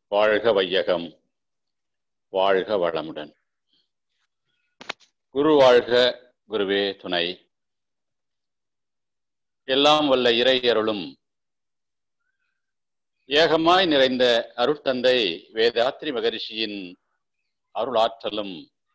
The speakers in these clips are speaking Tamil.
வாழ்க வையகம் வாழ்க வளமுடன் குரு வாழ்க குருவே துணை எல்லாம் வல்ல இறை அருளும் ஏகமாய் நிறைந்த அருட்தந்தை வேதாத்ரி மகரிஷியின் அருள் ஆற்றலும்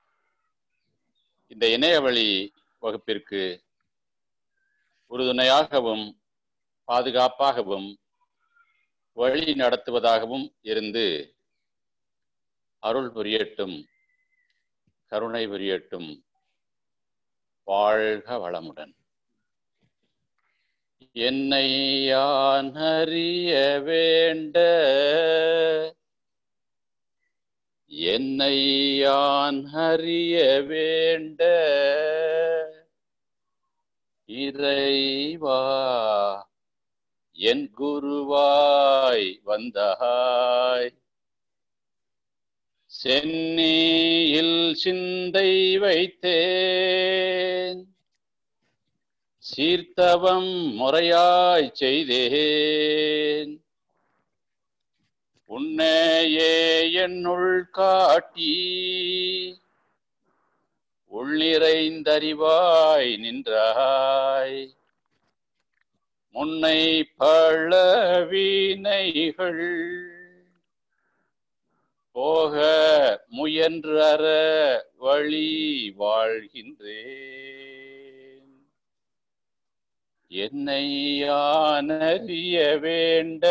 இந்த இணையவழி வகுப்பிற்கு உறுதுணையாகவும் பாதுகாப்பாகவும் வழி நடத்துவதாகவும் இருந்து அருள் புரியட்டும் கருணை புரியட்டும் வாழ்க வளமுடன் என்னை யான் அறிய வேண்ட என்னை யான் அறிய வேண்ட இறைவா என் குருவாய் வந்தாய் சென்னியில் சிந்தை வைத்தேன் சீர்த்தவம் முறையாய் செய்தேன் உன்னையே என்னுள் காட்டி உள்ளிறைந்தறிவாய் நின்றாய் முன்னை பழவினைகள் போக முயன்றற வழி வாழ்கின்றேன் என்னை யானறிய வேண்ட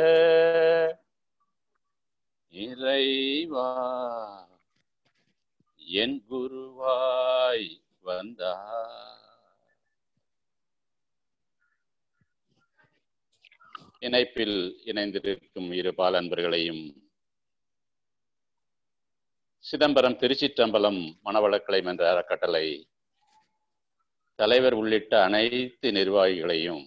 இறைவா என் குருவாய் வந்தார் இணைப்பில் இணைந்திருக்கும் இரு பாலன்பர்களையும் சிதம்பரம் திருச்சிற்றம்பலம் மணவளக்கலை என்ற அறக்கட்டளை தலைவர் உள்ளிட்ட அனைத்து நிர்வாகிகளையும்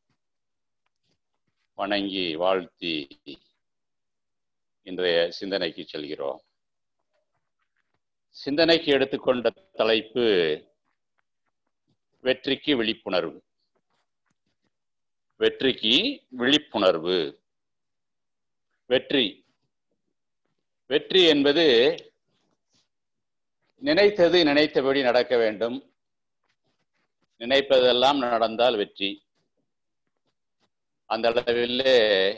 வணங்கி வாழ்த்தி இன்றைய சிந்தனைக்கு செல்கிறோம் சிந்தனைக்கு எடுத்துக்கொண்ட தலைப்பு வெற்றிக்கு விழிப்புணர்வு வெற்றிக்கு விழிப்புணர்வு வெற்றி வெற்றி என்பது நினைத்தது நினைத்தபடி நடக்க வேண்டும் நினைப்பதெல்லாம் நடந்தால் வெற்றி அந்த அளவிலே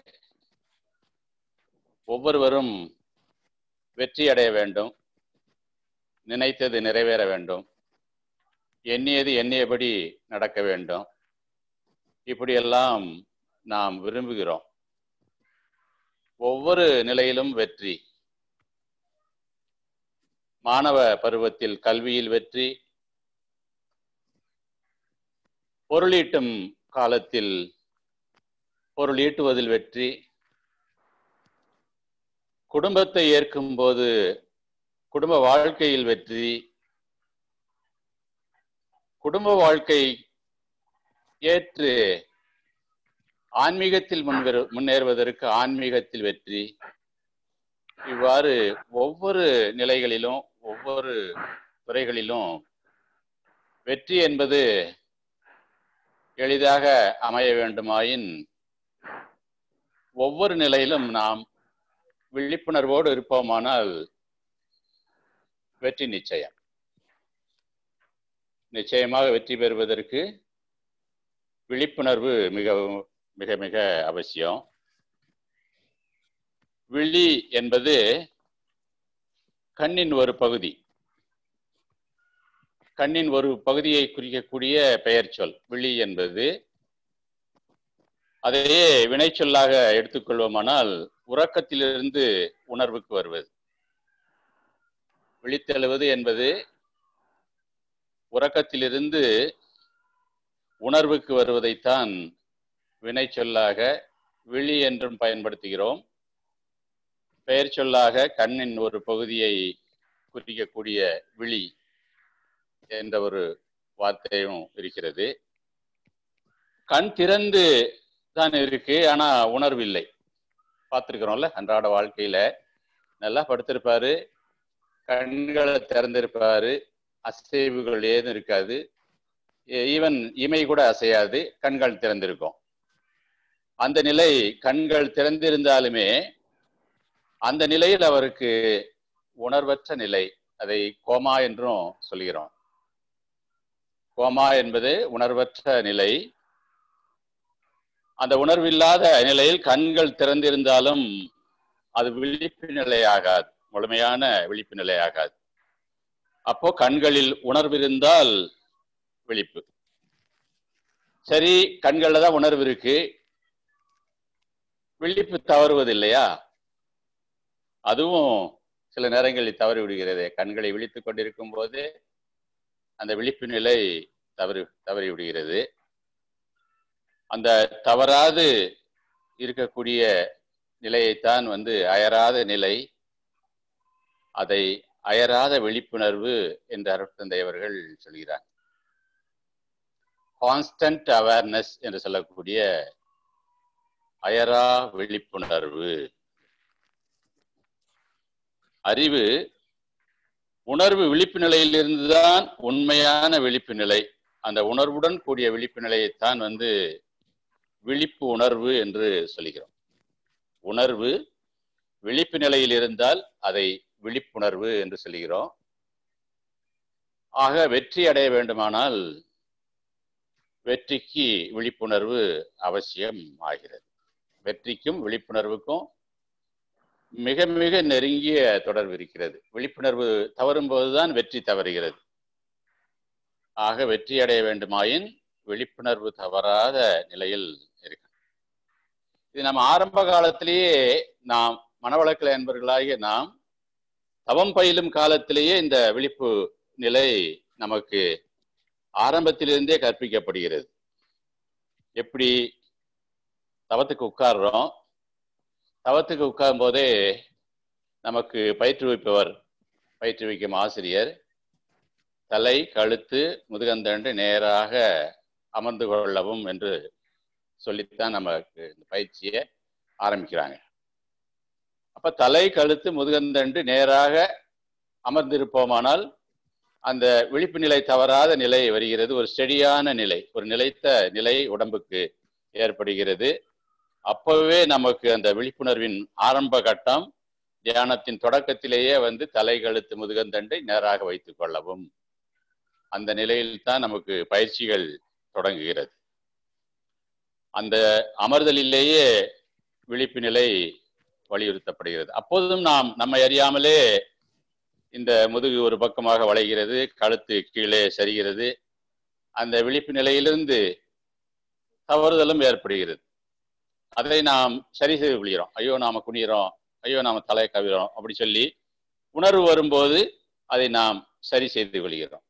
ஒவ்வொருவரும் வெற்றி அடைய வேண்டும் நினைத்தது நிறைவேற வேண்டும் எண்ணியது எண்ணியபடி நடக்க வேண்டும் இப்படியெல்லாம் நாம் விரும்புகிறோம் ஒவ்வொரு நிலையிலும் வெற்றி மாணவ பருவத்தில் கல்வியில் வெற்றி பொருளீட்டும் காலத்தில் பொருள் ஈட்டுவதில் வெற்றி குடும்பத்தை ஏற்கும் போது குடும்ப வாழ்க்கையில் வெற்றி குடும்ப வாழ்க்கை ஏற்று ஆன்மீகத்தில் முன்வரு முன்னேறுவதற்கு ஆன்மீகத்தில் வெற்றி இவ்வாறு ஒவ்வொரு நிலைகளிலும் ஒவ்வொரு துறைகளிலும் வெற்றி என்பது எளிதாக அமைய வேண்டுமாயின் ஒவ்வொரு நிலையிலும் நாம் விழிப்புணர்வோடு இருப்போமானால் வெற்றி நிச்சயம் நிச்சயமாக வெற்றி பெறுவதற்கு விழிப்புணர்வு மிகவும் மிக மிக அவசியம் விழி என்பது கண்ணின் ஒரு பகுதி கண்ணின் ஒரு பகுதியை குறிக்கக்கூடிய பெயர் சொல் விழி என்பது அதையே வினைச்சொல்லாக எடுத்துக்கொள்வோமானால் உறக்கத்திலிருந்து உணர்வுக்கு வருவது விழித்தெழுவது என்பது உறக்கத்திலிருந்து உணர்வுக்கு வருவதைத்தான் வினை சொல்லாக விழி என்றும் பயன்படுத்துகிறோம் பெயர் சொல்லாக கண்ணின் ஒரு பகுதியை குறிக்கக்கூடிய விழி என்ற ஒரு வார்த்தையும் இருக்கிறது கண் திறந்து தான் இருக்கு ஆனா உணர்வு இல்லை பார்த்துருக்கிறோம்ல அன்றாட வாழ்க்கையில நல்லா படுத்திருப்பாரு கண்களை திறந்திருப்பாரு அசைவுகள் ஏதும் இருக்காது ஈவன் இமை கூட அசையாது கண்கள் திறந்திருக்கும் அந்த நிலை கண்கள் திறந்திருந்தாலுமே அந்த நிலையில் அவருக்கு உணர்வற்ற நிலை அதை கோமா என்றும் சொல்கிறோம் கோமா என்பது உணர்வற்ற நிலை அந்த உணர்வில்லாத நிலையில் கண்கள் திறந்திருந்தாலும் அது விழிப்பு நிலையாகாது முழுமையான விழிப்பு நிலையாகாது அப்போ கண்களில் உணர்வு இருந்தால் விழிப்பு சரி கண்கள்ல தான் உணர்வு இருக்கு விழிப்பு தவறுவது இல்லையா அதுவும் சில நேரங்களில் தவறி விடுகிறது கண்களை விழித்துக் கொண்டிருக்கும் போது அந்த விழிப்பு நிலை தவறு தவறி விடுகிறது அந்த தவறாது இருக்கக்கூடிய நிலையைத்தான் வந்து அயராத நிலை அதை அயராத விழிப்புணர்வு என்று அருட்தந்தை அவர்கள் சொல்கிறார் கான்ஸ்டன்ட் அவேர்னஸ் என்று சொல்லக்கூடிய அயரா விழிப்புணர்வு அறிவு உணர்வு விழிப்பு நிலையிலிருந்துதான் உண்மையான விழிப்பு நிலை அந்த உணர்வுடன் கூடிய விழிப்பு நிலையைத்தான் வந்து விழிப்பு உணர்வு என்று சொல்கிறோம் உணர்வு விழிப்பு நிலையில் இருந்தால் அதை விழிப்புணர்வு என்று சொல்கிறோம் ஆக வெற்றி அடைய வேண்டுமானால் வெற்றிக்கு விழிப்புணர்வு அவசியம் ஆகிறது வெற்றிக்கும் விழிப்புணர்வுக்கும் மிக மிக நெருங்கிய தொடர்பு இருக்கிறது விழிப்புணர்வு தவறும் போதுதான் வெற்றி தவறுகிறது ஆக வெற்றி அடைய வேண்டுமாயின் விழிப்புணர்வு தவறாத நிலையில் இருக்கு இது நம்ம ஆரம்ப காலத்திலேயே நாம் மனவளக்கலை என்பவர்களாகிய நாம் தவம் பயிலும் காலத்திலேயே இந்த விழிப்பு நிலை நமக்கு ஆரம்பத்திலிருந்தே கற்பிக்கப்படுகிறது எப்படி தவத்துக்கு உட்கார்றோம் தவத்துக்கு உட்காரும் போதே நமக்கு பயிற்றுவிப்பவர் பயிற்றுவிக்கும் ஆசிரியர் தலை கழுத்து முதுகந்தண்டு நேராக அமர்ந்து கொள்ளவும் என்று சொல்லித்தான் நமக்கு இந்த பயிற்சியை ஆரம்பிக்கிறாங்க அப்ப தலை கழுத்து முதுகந்தண்டு நேராக அமர்ந்திருப்போமானால் அந்த விழிப்பு நிலை தவறாத நிலை வருகிறது ஒரு ஸ்டெடியான நிலை ஒரு நிலைத்த நிலை உடம்புக்கு ஏற்படுகிறது அப்பவே நமக்கு அந்த விழிப்புணர்வின் ஆரம்ப கட்டம் தியானத்தின் தொடக்கத்திலேயே வந்து தலை கழுத்து முதுகந்தண்டை நேராக வைத்துக் கொள்ளவும் அந்த நிலையில் தான் நமக்கு பயிற்சிகள் தொடங்குகிறது அந்த அமர்தலிலேயே விழிப்பு நிலை வலியுறுத்தப்படுகிறது அப்போதும் நாம் நம்மை அறியாமலே இந்த முதுகு ஒரு பக்கமாக வளைகிறது கழுத்து கீழே சரிகிறது அந்த விழிப்பு நிலையிலிருந்து தவறுதலும் ஏற்படுகிறது அதை நாம் சரி செய்து கொள்கிறோம் ஐயோ நாம குனிகிறோம் ஐயோ நாம தலை கவிறோம் அப்படி சொல்லி உணர்வு வரும்போது அதை நாம் சரி செய்து கொள்கிறோம்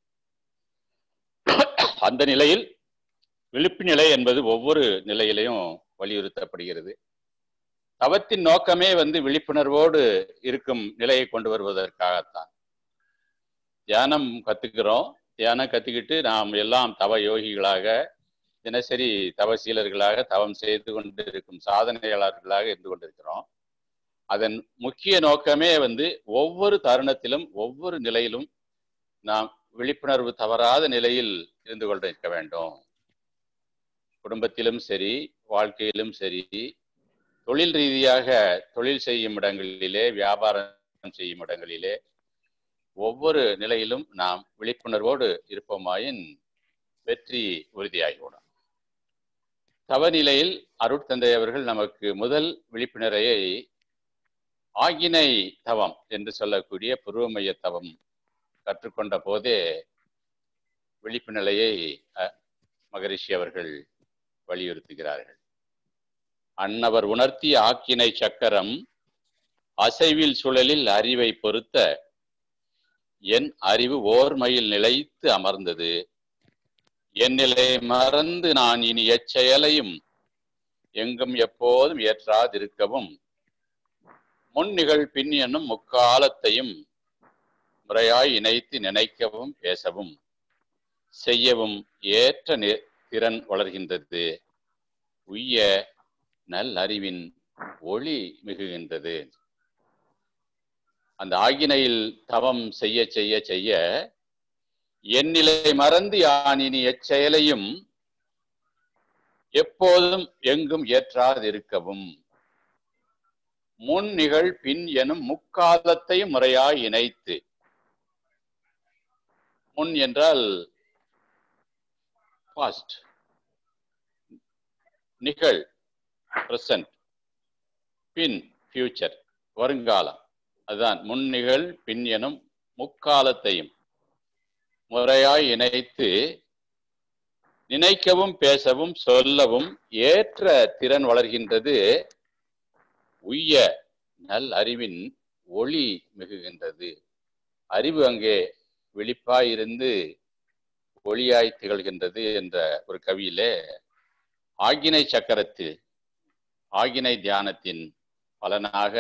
அந்த நிலையில் விழிப்பு நிலை என்பது ஒவ்வொரு நிலையிலையும் வலியுறுத்தப்படுகிறது தவத்தின் நோக்கமே வந்து விழிப்புணர்வோடு இருக்கும் நிலையை கொண்டு வருவதற்காகத்தான் தியானம் கத்துக்கிறோம் தியானம் கத்துக்கிட்டு நாம் எல்லாம் தவ யோகிகளாக தினசரி தவசீலர்களாக தவம் செய்து கொண்டிருக்கும் சாதனையாளர்களாக இருந்து கொண்டிருக்கிறோம் அதன் முக்கிய நோக்கமே வந்து ஒவ்வொரு தருணத்திலும் ஒவ்வொரு நிலையிலும் நாம் விழிப்புணர்வு தவறாத நிலையில் இருந்து கொண்டிருக்க வேண்டும் குடும்பத்திலும் சரி வாழ்க்கையிலும் சரி தொழில் ரீதியாக தொழில் செய்யும் இடங்களிலே வியாபாரம் செய்யும் இடங்களிலே ஒவ்வொரு நிலையிலும் நாம் விழிப்புணர்வோடு இருப்போமாயின் வெற்றி உறுதியாகிவிடும் தவநிலையில் அருட்தந்தை அவர்கள் நமக்கு முதல் விழிப்புணரையை ஆகினை தவம் என்று சொல்லக்கூடிய புருவமைய தவம் கற்றுக்கொண்ட போதே விழிப்பு நிலையை மகரிஷி அவர்கள் வலியுறுத்துகிறார்கள் அன்னவர் உணர்த்திய ஆக்கினை சக்கரம் அசைவில் சுழலில் அறிவை பொருத்த என் அறிவு ஓர்மையில் நிலைத்து அமர்ந்தது என் நிலை மறந்து நான் இனி எச்செயலையும் எங்கும் எப்போதும் ஏற்றாதிருக்கவும் முன் நிகழ் பின் என்னும் முக்காலத்தையும் முறையாய் இணைத்து நினைக்கவும் பேசவும் செய்யவும் ஏற்ற திறன் வளர்கின்றது உய்ய நல் அறிவின் ஒளி மிகுகின்றது அந்த ஆகினையில் தவம் செய்ய செய்ய செய்ய என் நிலை மறந்து யான் இனி எச்செயலையும் எப்போதும் எங்கும் ஏற்றாதிருக்கவும் முன் நிகழ் பின் எனும் முக்காலத்தையும் முறையாய் இணைத்து முன் என்றால் பாஸ்ட் நிகழ் பிரசன்ட் பின் ஃபியூச்சர் வருங்காலம் அதுதான் முன் நிகழ் பின் எனும் முக்காலத்தையும் முறையாய் இணைத்து நினைக்கவும் பேசவும் சொல்லவும் ஏற்ற திறன் வளர்கின்றது உய்ய நல் அறிவின் ஒளி மிகுகின்றது அறிவு அங்கே விழிப்பாய் இருந்து ஒளியாய் திகழ்கின்றது என்ற ஒரு கவியிலே ஆகினை சக்கரத்தில் ஆகினை தியானத்தின் பலனாக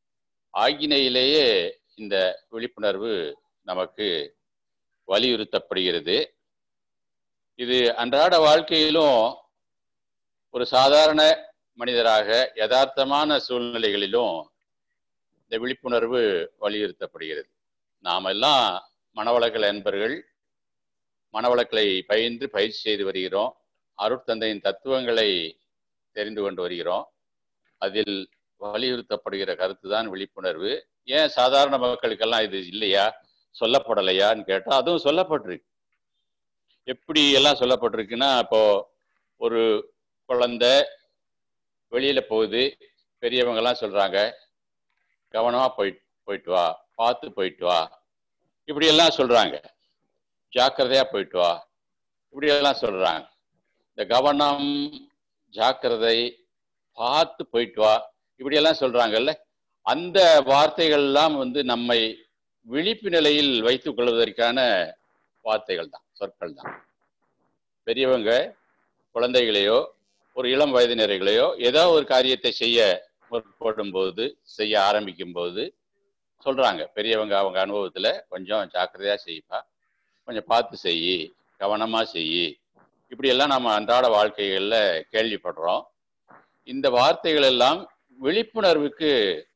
ஆகினையிலேயே இந்த விழிப்புணர்வு நமக்கு வலியுறுத்தப்படுகிறது இது அன்றாட வாழ்க்கையிலும் ஒரு சாதாரண மனிதராக யதார்த்தமான சூழ்நிலைகளிலும் இந்த விழிப்புணர்வு வலியுறுத்தப்படுகிறது நாம் எல்லாம் மனவளக்கல் என்பர்கள் மனவளக்கலை பயின்று பயிற்சி செய்து வருகிறோம் அருட்தந்தையின் தத்துவங்களை தெரிந்து கொண்டு வருகிறோம் அதில் வலியுறுத்தப்படுகிற கருத்து தான் விழிப்புணர்வு ஏன் சாதாரண மக்களுக்கெல்லாம் இது இல்லையா சொல்லப்படலையான்னு கேட்டால் அதுவும் சொல்லப்பட்டிருக்கு எப்படி எல்லாம் சொல்லப்பட்டிருக்குன்னா இப்போ ஒரு குழந்தை வெளியில போகுது பெரியவங்க எல்லாம் சொல்றாங்க கவனமா போயிட்டு போயிட்டு வா பார்த்து போயிட்டு வா இப்படி எல்லாம் சொல்றாங்க ஜாக்கிரதையா போயிட்டு வா இப்படி எல்லாம் சொல்றாங்க இந்த கவனம் ஜாக்கிரதை பார்த்து போயிட்டு வா இப்படி எல்லாம் சொல்றாங்கல்ல அந்த வார்த்தைகள் எல்லாம் வந்து நம்மை விழிப்பு நிலையில் வைத்துக் கொள்வதற்கான வார்த்தைகள் தான் சொற்கள் தான் பெரியவங்க குழந்தைகளையோ ஒரு இளம் வயதினர்களையோ ஏதோ ஒரு காரியத்தை செய்ய முற்படும் போது செய்ய ஆரம்பிக்கும் போது சொல்றாங்க பெரியவங்க அவங்க அனுபவத்துல கொஞ்சம் ஜாக்கிரதையா செய்ப்பா கொஞ்சம் பார்த்து செய் கவனமா செய் இப்படி எல்லாம் நம்ம அன்றாட வாழ்க்கைகள்ல கேள்விப்படுறோம் இந்த வார்த்தைகள் எல்லாம் விழிப்புணர்வுக்கு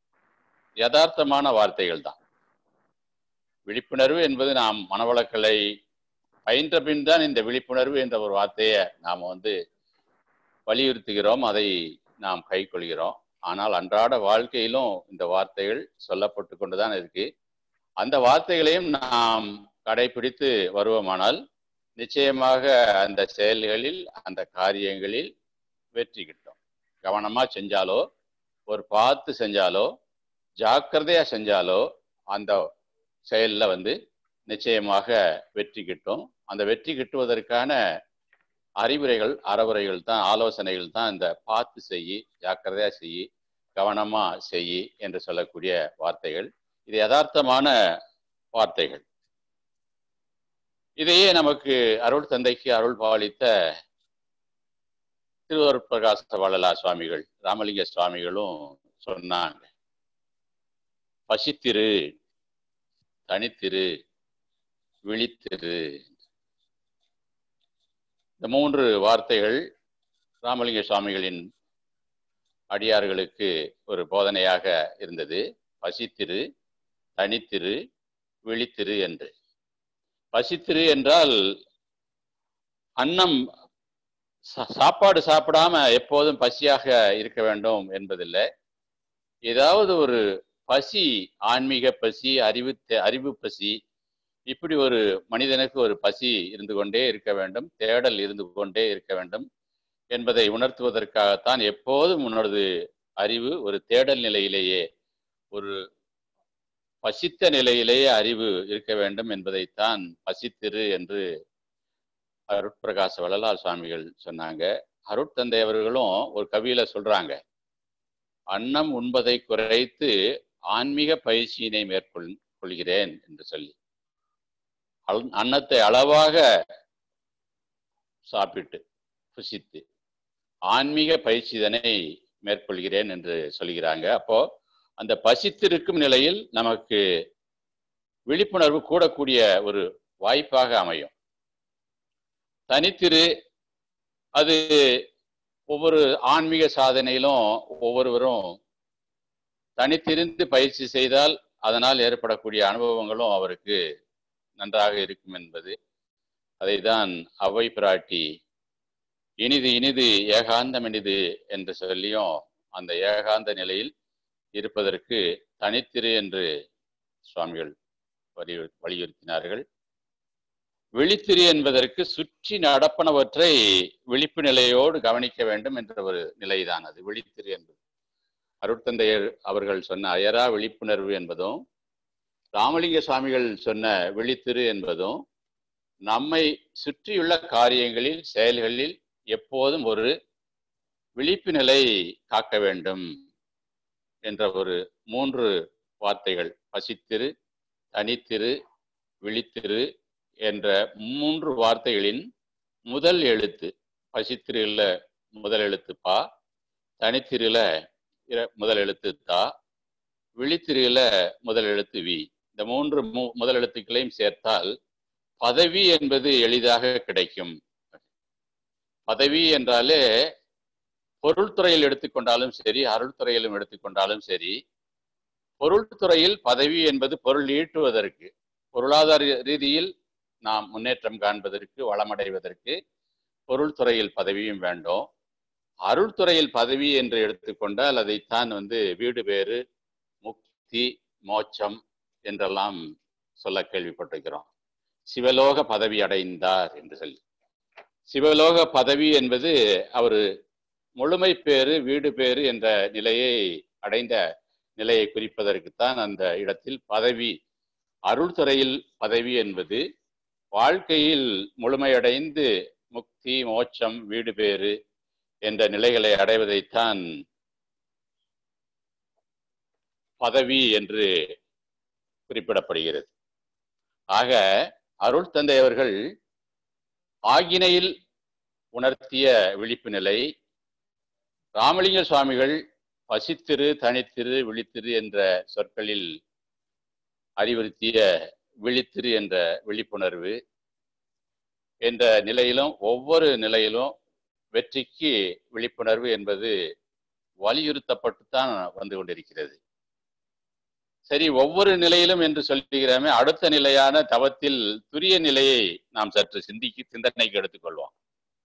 யதார்த்தமான வார்த்தைகள் தான் விழிப்புணர்வு என்பது நாம் மனவளக்கலை பயின்ற பின் தான் இந்த விழிப்புணர்வு என்ற ஒரு வார்த்தையை நாம் வந்து வலியுறுத்துகிறோம் அதை நாம் கைக்கொள்கிறோம் ஆனால் அன்றாட வாழ்க்கையிலும் இந்த வார்த்தைகள் சொல்லப்பட்டு கொண்டுதான் இருக்கு அந்த வார்த்தைகளையும் நாம் கடைபிடித்து வருவோமானால் நிச்சயமாக அந்த செயல்களில் அந்த காரியங்களில் வெற்றி கிட்டும் கவனமா செஞ்சாலோ ஒரு பார்த்து செஞ்சாலோ ஜாக்கிரதையா செஞ்சாலோ அந்த செயல்ல வந்து நிச்சயமாக வெற்றி கிட்டும் அந்த வெற்றி கிட்டுவதற்கான அறிவுரைகள் அறவுரைகள் தான் ஆலோசனைகள் தான் இந்த பார்த்து செய் ஜாக்கிரதையா செய் கவனமா செய் என்று சொல்லக்கூடிய வார்த்தைகள் இது யதார்த்தமான வார்த்தைகள் இதையே நமக்கு அருள் தந்தைக்கு அருள் பாலித்த திருவருட் பிரகாச வள்ளலா சுவாமிகள் ராமலிங்க சுவாமிகளும் சொன்னாங்க பசித்திரு தனித்திரு விழித்திரு இந்த மூன்று வார்த்தைகள் ராமலிங்க சுவாமிகளின் அடியார்களுக்கு ஒரு போதனையாக இருந்தது பசித்திரு தனித்திரு விழித்திரு என்று பசித்திரு என்றால் அன்னம் சாப்பாடு சாப்பிடாம எப்போதும் பசியாக இருக்க வேண்டும் என்பதில்லை ஏதாவது ஒரு பசி ஆன்மீக பசி அறிவு அறிவு பசி இப்படி ஒரு மனிதனுக்கு ஒரு பசி இருந்து கொண்டே இருக்க வேண்டும் தேடல் இருந்து கொண்டே இருக்க வேண்டும் என்பதை உணர்த்துவதற்காகத்தான் எப்போதும் உன்னோடது அறிவு ஒரு தேடல் நிலையிலேயே ஒரு பசித்த நிலையிலேயே அறிவு இருக்க வேண்டும் என்பதைத்தான் பசித்திரு என்று அருட்பிரகாச வள்ளலார் சுவாமிகள் சொன்னாங்க அருட்தந்தை அவர்களும் ஒரு கவியில சொல்றாங்க அன்னம் உண்பதை குறைத்து ஆன்மீக பயிற்சியினை மேற்கொள் கொள்கிறேன் என்று சொல்லி அன்னத்தை அளவாக சாப்பிட்டு புசித்து ஆன்மீக பயிற்சிதனை மேற்கொள்கிறேன் என்று சொல்கிறாங்க அப்போ அந்த பசித்திருக்கும் நிலையில் நமக்கு விழிப்புணர்வு கூடக்கூடிய ஒரு வாய்ப்பாக அமையும் தனித்திரு அது ஒவ்வொரு ஆன்மீக சாதனையிலும் ஒவ்வொருவரும் தனித்திருந்து பயிற்சி செய்தால் அதனால் ஏற்படக்கூடிய அனுபவங்களும் அவருக்கு நன்றாக இருக்கும் என்பது அதை தான் அவை பிராட்டி இனிது இனிது ஏகாந்தம் இனிது என்று சொல்லியும் அந்த ஏகாந்த நிலையில் இருப்பதற்கு தனித்திரு என்று சுவாமிகள் வலியு வலியுறுத்தினார்கள் விழித்திரு என்பதற்கு சுற்றி நடப்பனவற்றை விழிப்பு நிலையோடு கவனிக்க வேண்டும் என்ற ஒரு நிலைதான் அது விழித்திரு என்பது அருட்தந்தையர் அவர்கள் சொன்ன அயரா விழிப்புணர்வு என்பதும் ராமலிங்க சுவாமிகள் சொன்ன விழித்திரு என்பதும் நம்மை சுற்றியுள்ள காரியங்களில் செயல்களில் எப்போதும் ஒரு விழிப்பு நிலை காக்க வேண்டும் என்ற ஒரு மூன்று வார்த்தைகள் பசித்திரு தனித்திரு விழித்திரு என்ற மூன்று வார்த்தைகளின் முதல் எழுத்து பசித்திருல முதல் எழுத்து பா தனித்திருல முதல் எழுத்து தா விழித்திருல முதல் எழுத்து வி இந்த மூன்று மு முதல் எழுத்துக்களையும் சேர்த்தால் பதவி என்பது எளிதாக கிடைக்கும் பதவி என்றாலே பொருள் துறையில் எடுத்துக்கொண்டாலும் சரி அருள் துறையிலும் எடுத்துக்கொண்டாலும் சரி பொருள் துறையில் பதவி என்பது பொருள் ஈட்டுவதற்கு பொருளாதார ரீதியில் நாம் முன்னேற்றம் காண்பதற்கு வளமடைவதற்கு பொருள் துறையில் பதவியும் வேண்டும் அருள் துறையில் பதவி என்று எடுத்துக்கொண்டால் அதைத்தான் வந்து வீடு பேறு முக்தி மோட்சம் என்றெல்லாம் சொல்ல கேள்விப்பட்டிருக்கிறோம் சிவலோக பதவி அடைந்தார் என்று சொல்லி சிவலோக பதவி என்பது அவர் முழுமை பேறு வீடு பேறு என்ற நிலையை அடைந்த நிலையை குறிப்பதற்குத்தான் அந்த இடத்தில் பதவி அருள் துறையில் பதவி என்பது வாழ்க்கையில் முழுமையடைந்து முக்தி மோட்சம் வீடு பேறு என்ற நிலைகளை அடைவதைத்தான் பதவி என்று குறிப்பிடப்படுகிறது ஆக அருள் தந்தை அவர்கள் ஆகினையில் உணர்த்திய விழிப்பு நிலை ராமலிங்க சுவாமிகள் பசித்திரு தனித்திரு விழித்திரு என்ற சொற்களில் அறிவுறுத்திய விழித்திரு என்ற விழிப்புணர்வு என்ற நிலையிலும் ஒவ்வொரு நிலையிலும் வெற்றிக்கு விழிப்புணர்வு என்பது வலியுறுத்தப்பட்டுத்தான் வந்து கொண்டிருக்கிறது சரி ஒவ்வொரு நிலையிலும் என்று சொல்லுகிறோமே அடுத்த நிலையான தவத்தில் துரிய நிலையை நாம் சற்று சிந்திக்கு சிந்தனைக்கு எடுத்துக்கொள்வோம்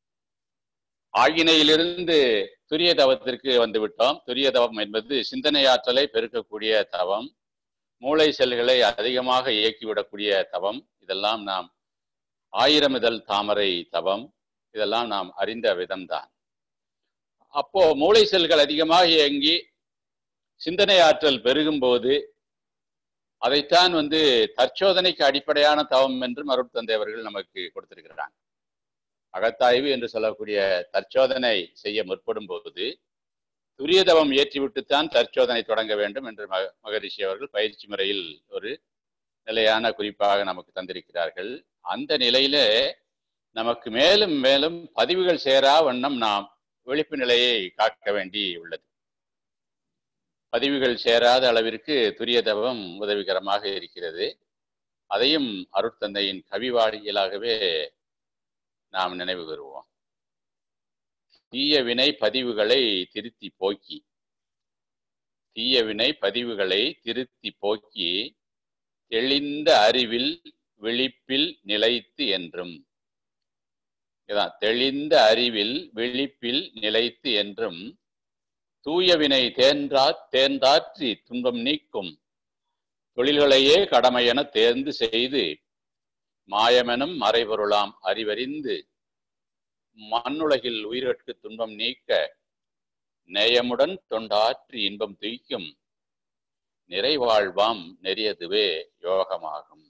ஆகினையிலிருந்து துரிய தவத்திற்கு வந்து விட்டோம் துரிய தவம் என்பது சிந்தனை ஆற்றலை பெருக்கக்கூடிய தவம் மூளை செல்களை அதிகமாக இயக்கிவிடக்கூடிய தவம் இதெல்லாம் நாம் ஆயிரம் இதழ் தாமரை தவம் இதெல்லாம் நாம் அறிந்த விதம்தான் அப்போ மூளை செல்கள் அதிகமாக இயங்கி சிந்தனை ஆற்றல் பெருகும் போது அதைத்தான் வந்து தற்சோதனைக்கு அடிப்படையான தவம் என்று மருட்தந்தை அவர்கள் நமக்கு கொடுத்திருக்கிறாங்க அகத்தாய்வு என்று சொல்லக்கூடிய தற்சோதனை செய்ய முற்படும் போது துரிய தவம் ஏற்றிவிட்டுத்தான் தற்சோதனை தொடங்க வேண்டும் என்று மக மகரிஷி அவர்கள் பயிற்சி முறையில் ஒரு நிலையான குறிப்பாக நமக்கு தந்திருக்கிறார்கள் அந்த நிலையில நமக்கு மேலும் மேலும் பதிவுகள் சேரா வண்ணம் நாம் விழிப்பு நிலையை காக்க வேண்டி உள்ளது பதிவுகள் சேராத அளவிற்கு துரிய தவம் உதவிகரமாக இருக்கிறது அதையும் அருட்தந்தையின் கவிவாடியலாகவே நாம் நினைவு கூறுவோம் தீய வினை பதிவுகளை திருத்தி போக்கி தீய வினை பதிவுகளை திருத்தி போக்கி தெளிந்த அறிவில் விழிப்பில் நிலைத்து என்றும் இதான் தெளிந்த அறிவில் விழிப்பில் நிலைத்து என்றும் தூயவினை தேன்றா தேர்ந்தாற்றி துன்பம் நீக்கும் தொழில்களையே கடமையென தேர்ந்து செய்து மாயமெனும் மறைபொருளாம் அறிவறிந்து மண்ணுலகில் உயிரற்கு துன்பம் நீக்க நேயமுடன் தொண்டாற்றி இன்பம் துய்க்கும் நிறைவாழ்வாம் நெறியதுவே யோகமாகும்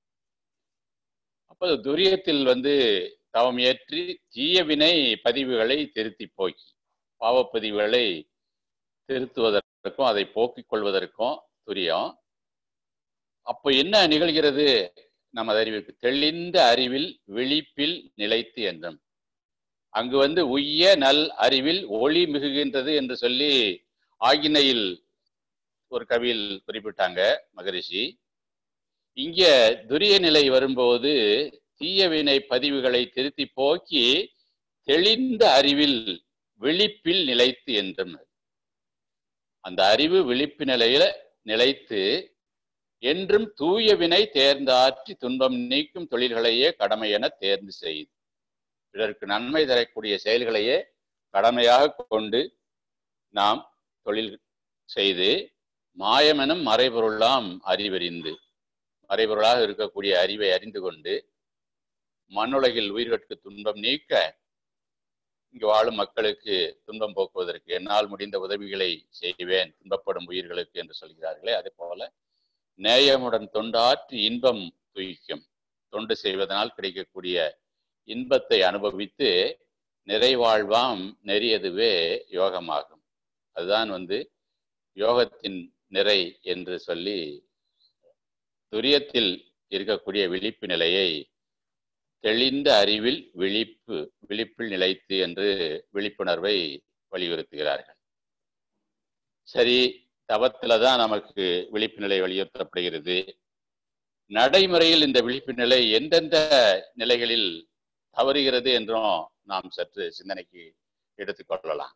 அப்போது துரியத்தில் வந்து தவம் ஏற்றி தீய வினை பதிவுகளை திருத்தி போக்கி பாவப்பதிவுகளை திருத்துவதற்கும் அதை போக்கிக் கொள்வதற்கும் துரியம் அப்போ என்ன நிகழ்கிறது நமது அறிவிற்கு தெளிந்த அறிவில் விழிப்பில் நிலைத்து என்றும் அங்கு வந்து உய்ய நல் அறிவில் ஒளி மிகுகின்றது என்று சொல்லி ஆகினையில் ஒரு கவியில் குறிப்பிட்டாங்க மகரிஷி இங்க துரிய நிலை வரும்போது தீயவினை பதிவுகளை திருத்தி போக்கி தெளிந்த அறிவில் விழிப்பில் நிலைத்து என்றும் அந்த அறிவு விழிப்பு நிலையில நிலைத்து என்றும் தூய வினை தேர்ந்தாற்றி துன்பம் நீக்கும் தொழில்களையே கடமை என தேர்ந்து செய்து பிறருக்கு நன்மை தரக்கூடிய செயல்களையே கடமையாக கொண்டு நாம் தொழில் செய்து மாயமெனும் மறைபொருளாம் அறிவறிந்து மறைபொருளாக இருக்கக்கூடிய அறிவை அறிந்து கொண்டு மண்ணுலகில் உயிர்களுக்கு துன்பம் நீக்க இங்கு வாழும் மக்களுக்கு துன்பம் போக்குவதற்கு என்னால் முடிந்த உதவிகளை செய்வேன் துன்பப்படும் உயிர்களுக்கு என்று சொல்கிறார்களே அதே போல நேயமுடன் தொண்டாற்றி இன்பம் துய்க்கும் தொண்டு செய்வதனால் கிடைக்கக்கூடிய இன்பத்தை அனுபவித்து நிறைவாழ்வாம் நெறியதுவே யோகமாகும் அதுதான் வந்து யோகத்தின் நிறை என்று சொல்லி துரியத்தில் இருக்கக்கூடிய விழிப்பு நிலையை தெளிந்த அறிவில் விழிப்பு விழிப்பில் நிலைத்து என்று விழிப்புணர்வை வலியுறுத்துகிறார்கள் சரி தவத்துல தான் நமக்கு விழிப்பு நிலை வலியுறுத்தப்படுகிறது நடைமுறையில் இந்த விழிப்பு நிலை எந்தெந்த நிலைகளில் தவறுகிறது என்றும் நாம் சற்று சிந்தனைக்கு எடுத்துக்கொள்ளலாம்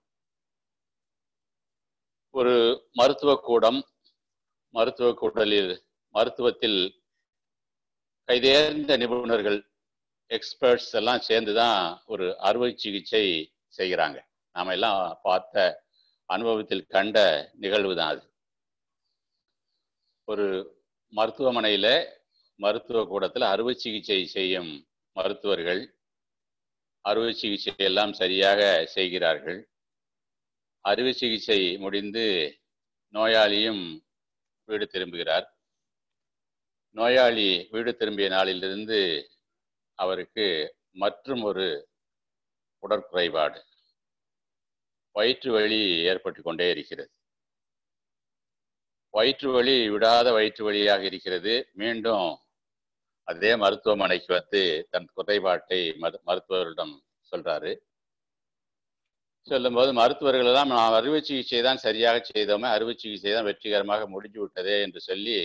ஒரு மருத்துவ கூடம் மருத்துவ கூடலில் மருத்துவத்தில் கைதேர்ந்த நிபுணர்கள் எக்ஸ்பர்ட்ஸ் எல்லாம் சேர்ந்து தான் ஒரு அறுவை சிகிச்சை செய்கிறாங்க நாம எல்லாம் பார்த்த அனுபவத்தில் கண்ட நிகழ்வு தான் அது ஒரு மருத்துவமனையில் மருத்துவ கூடத்தில் அறுவை சிகிச்சை செய்யும் மருத்துவர்கள் அறுவை சிகிச்சை எல்லாம் சரியாக செய்கிறார்கள் அறுவை சிகிச்சை முடிந்து நோயாளியும் வீடு திரும்புகிறார் நோயாளி வீடு திரும்பிய நாளிலிருந்து அவருக்கு மற்றும் ஒரு உடற்குறைபாடு வயிற்று வலி ஏற்பட்டு கொண்டே இருக்கிறது வயிற்று வலி விடாத வயிற்று வலியாக இருக்கிறது மீண்டும் அதே மருத்துவமனைக்கு வந்து தன் குறைபாட்டை மரு மருத்துவரிடம் சொல்றாரு சொல்லும்போது மருத்துவர்கள் எல்லாம் நாம் அறுவை சிகிச்சை தான் சரியாக செய்தோமே அறுவை சிகிச்சை தான் வெற்றிகரமாக முடிஞ்சு விட்டதே என்று சொல்லி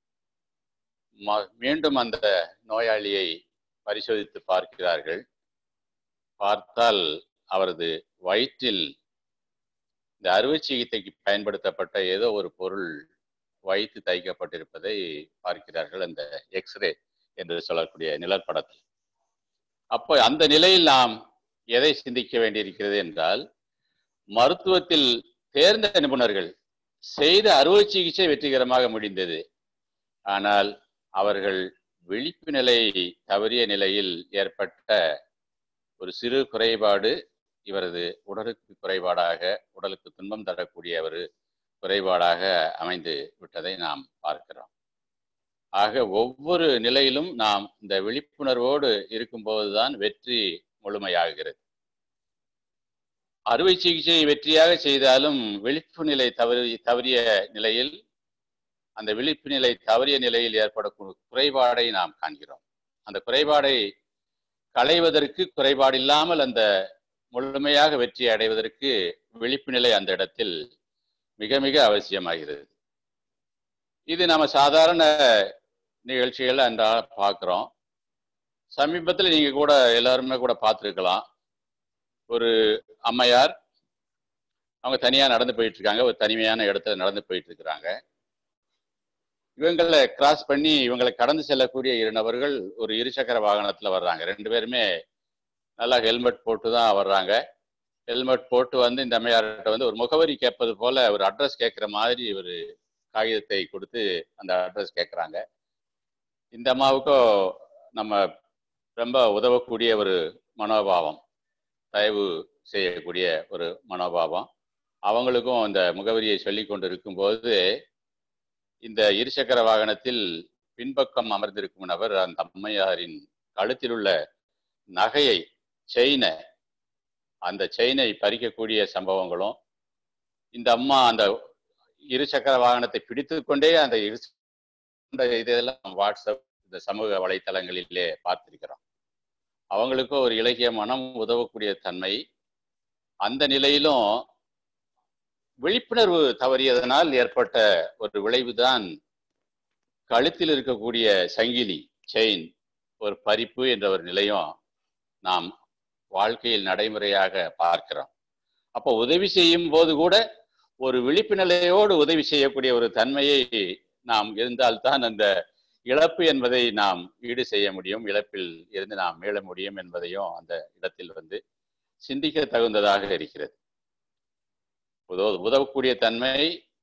மீண்டும் அந்த நோயாளியை பரிசோதித்து பார்க்கிறார்கள் பார்த்தால் அவரது வயிற்றில் இந்த அறுவை சிகிச்சைக்கு பயன்படுத்தப்பட்ட ஏதோ ஒரு பொருள் வைத்து தைக்கப்பட்டிருப்பதை பார்க்கிறார்கள் அந்த எக்ஸ்ரே என்று சொல்லக்கூடிய நிழற்படத்தில் அப்போ அந்த நிலையில் நாம் எதை சிந்திக்க வேண்டியிருக்கிறது என்றால் மருத்துவத்தில் தேர்ந்த நிபுணர்கள் செய்த அறுவை சிகிச்சை வெற்றிகரமாக முடிந்தது ஆனால் அவர்கள் விழிப்பு நிலை தவறிய நிலையில் ஏற்பட்ட ஒரு சிறு குறைபாடு இவரது உடலுக்கு குறைபாடாக உடலுக்கு துன்பம் தரக்கூடிய ஒரு குறைபாடாக அமைந்து விட்டதை நாம் பார்க்கிறோம் ஆக ஒவ்வொரு நிலையிலும் நாம் இந்த விழிப்புணர்வோடு இருக்கும்போதுதான் வெற்றி முழுமையாகிறது அறுவை சிகிச்சையை வெற்றியாக செய்தாலும் விழிப்பு நிலை தவறி தவறிய நிலையில் அந்த விழிப்பு நிலை தவறிய நிலையில் ஏற்படக்கூடிய குறைபாடை நாம் காண்கிறோம் அந்த குறைபாடை களைவதற்கு குறைபாடு இல்லாமல் அந்த முழுமையாக வெற்றி அடைவதற்கு விழிப்பு நிலை அந்த இடத்தில் மிக மிக அவசியமாகிறது இது நம்ம சாதாரண நிகழ்ச்சிகள் அன்றாட பார்க்குறோம் சமீபத்தில் நீங்கள் கூட எல்லாருமே கூட பார்த்துருக்கலாம் ஒரு அம்மையார் அவங்க தனியாக நடந்து போயிட்டு இருக்காங்க ஒரு தனிமையான இடத்துல நடந்து போயிட்டு இருக்கிறாங்க இவங்களை கிராஸ் பண்ணி இவங்களை கடந்து செல்லக்கூடிய இரு நபர்கள் ஒரு இருசக்கர வாகனத்தில் வர்றாங்க ரெண்டு பேருமே நல்லா ஹெல்மெட் போட்டு தான் வர்றாங்க ஹெல்மெட் போட்டு வந்து இந்த அம்மையார்கிட்ட வந்து ஒரு முகவரி கேட்பது போல ஒரு அட்ரஸ் கேட்குற மாதிரி ஒரு காகிதத்தை கொடுத்து அந்த அட்ரஸ் கேட்குறாங்க இந்த அம்மாவுக்கும் நம்ம ரொம்ப உதவக்கூடிய ஒரு மனோபாவம் தயவு செய்யக்கூடிய ஒரு மனோபாவம் அவங்களுக்கும் அந்த முகவரியை சொல்லி கொண்டு இருக்கும்போது இந்த இருசக்கர வாகனத்தில் பின்பக்கம் அமர்ந்திருக்கும் நபர் அந்த அம்மையாரின் கழுத்தில் உள்ள நகையை செயினை அந்த செயினை பறிக்கக்கூடிய சம்பவங்களும் இந்த அம்மா அந்த இருசக்கர வாகனத்தை பிடித்து கொண்டே அந்த இரு இதெல்லாம் வாட்ஸ்அப் இந்த சமூக வலைத்தளங்களிலே பார்த்திருக்கிறோம் அவங்களுக்கும் ஒரு இலக்கிய மனம் உதவக்கூடிய தன்மை அந்த நிலையிலும் விழிப்புணர்வு தவறியதனால் ஏற்பட்ட ஒரு விளைவுதான் கழுத்தில் இருக்கக்கூடிய சங்கிலி செயின் ஒரு பறிப்பு என்ற ஒரு நிலையும் நாம் வாழ்க்கையில் நடைமுறையாக பார்க்கிறோம் அப்போ உதவி செய்யும் போது கூட ஒரு விழிப்பு நிலையோடு உதவி செய்யக்கூடிய ஒரு தன்மையை நாம் இருந்தால்தான் அந்த இழப்பு என்பதை நாம் ஈடு செய்ய முடியும் இழப்பில் இருந்து நாம் மீள முடியும் என்பதையும் அந்த இடத்தில் வந்து சிந்திக்க தகுந்ததாக இருக்கிறது உதவ உதவக்கூடிய தன்மை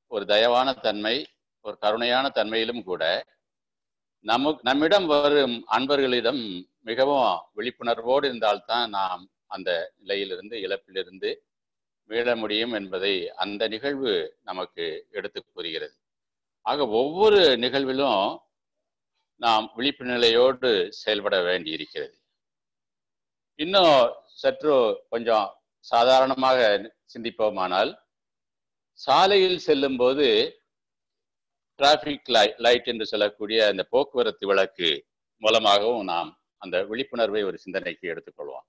ஒரு தயவான தன்மை ஒரு கருணையான தன்மையிலும் கூட நம நம்மிடம் வரும் அன்பர்களிடம் மிகவும் விழிப்புணர்வோடு இருந்தால்தான் நாம் அந்த நிலையிலிருந்து இழப்பிலிருந்து மீள முடியும் என்பதை அந்த நிகழ்வு நமக்கு எடுத்து கூறுகிறது ஆக ஒவ்வொரு நிகழ்விலும் நாம் விழிப்பு நிலையோடு செயல்பட வேண்டி இருக்கிறது இன்னும் சற்று கொஞ்சம் சாதாரணமாக சிந்திப்போமானால் சாலையில் செல்லும் போது டிராபிக் லைட் என்று சொல்லக்கூடிய அந்த போக்குவரத்து விளக்கு மூலமாகவும் நாம் அந்த விழிப்புணர்வை ஒரு சிந்தனைக்கு எடுத்துக்கொள்வோம்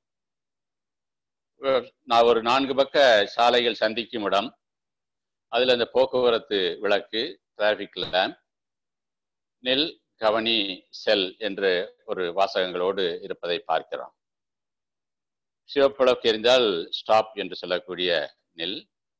நான் ஒரு நான்கு பக்க சாலைகள் சந்திக்கும் இடம் அதில் அந்த போக்குவரத்து விளக்கு டிராபிக் லேம்ப் நெல் கவனி செல் என்று ஒரு வாசகங்களோடு இருப்பதை பார்க்கிறோம் சிவப்புழக்கு எரிந்தால் ஸ்டாப் என்று சொல்லக்கூடிய நெல்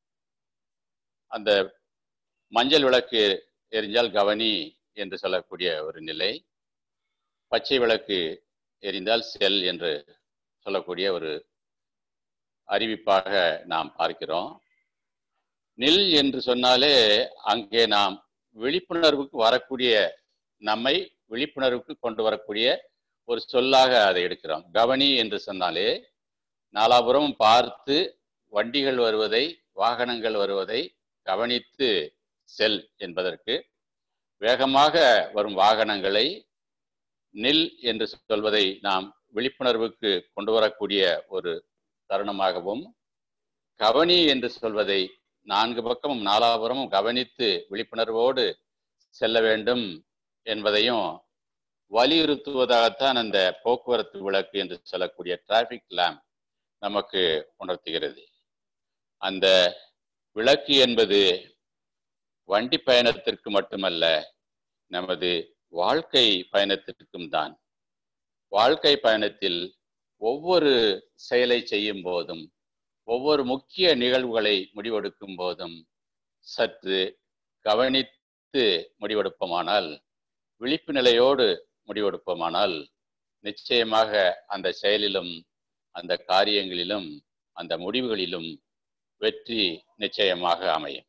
அந்த மஞ்சள் விளக்கு எரிஞ்சால் கவனி என்று சொல்லக்கூடிய ஒரு நிலை பச்சை விளக்கு எரிந்தால் செல் என்று சொல்லக்கூடிய ஒரு அறிவிப்பாக நாம் பார்க்கிறோம் நில் என்று சொன்னாலே அங்கே நாம் விழிப்புணர்வுக்கு வரக்கூடிய நம்மை விழிப்புணர்வுக்கு கொண்டு வரக்கூடிய ஒரு சொல்லாக அதை எடுக்கிறோம் கவனி என்று சொன்னாலே நாலாபுரம் பார்த்து வண்டிகள் வருவதை வாகனங்கள் வருவதை கவனித்து செல் என்பதற்கு வேகமாக வரும் வாகனங்களை நில் என்று சொல்வதை நாம் விழிப்புணர்வுக்கு கொண்டு வரக்கூடிய ஒரு தருணமாகவும் கவனி என்று சொல்வதை நான்கு பக்கமும் நாலாபுரமும் கவனித்து விழிப்புணர்வோடு செல்ல வேண்டும் என்பதையும் வலியுறுத்துவதாகத்தான் அந்த போக்குவரத்து விளக்கு என்று சொல்லக்கூடிய டிராபிக் லேம்ப் நமக்கு உணர்த்துகிறது அந்த விளக்கு என்பது வண்டி பயணத்திற்கு மட்டுமல்ல நமது வாழ்க்கை பயணத்திற்கும் தான் வாழ்க்கை பயணத்தில் ஒவ்வொரு செயலை செய்யும் போதும் ஒவ்வொரு முக்கிய நிகழ்வுகளை முடிவெடுக்கும் போதும் சற்று கவனித்து முடிவெடுப்போமானால் விழிப்பு நிலையோடு முடிவெடுப்போமானால் நிச்சயமாக அந்த செயலிலும் அந்த காரியங்களிலும் அந்த முடிவுகளிலும் வெற்றி நிச்சயமாக அமையும்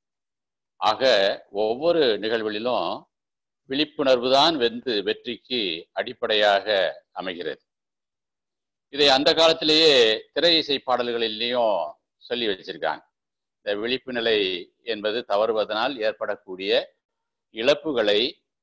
ஆக ஒவ்வொரு நிகழ்வுகளிலும் விழிப்புணர்வு தான் வெந்து வெற்றிக்கு அடிப்படையாக அமைகிறது இதை அந்த காலத்திலேயே திரை இசை பாடல்களிலேயும் சொல்லி வச்சிருக்காங்க இந்த விழிப்பு நிலை என்பது தவறுவதனால் ஏற்படக்கூடிய இழப்புகளை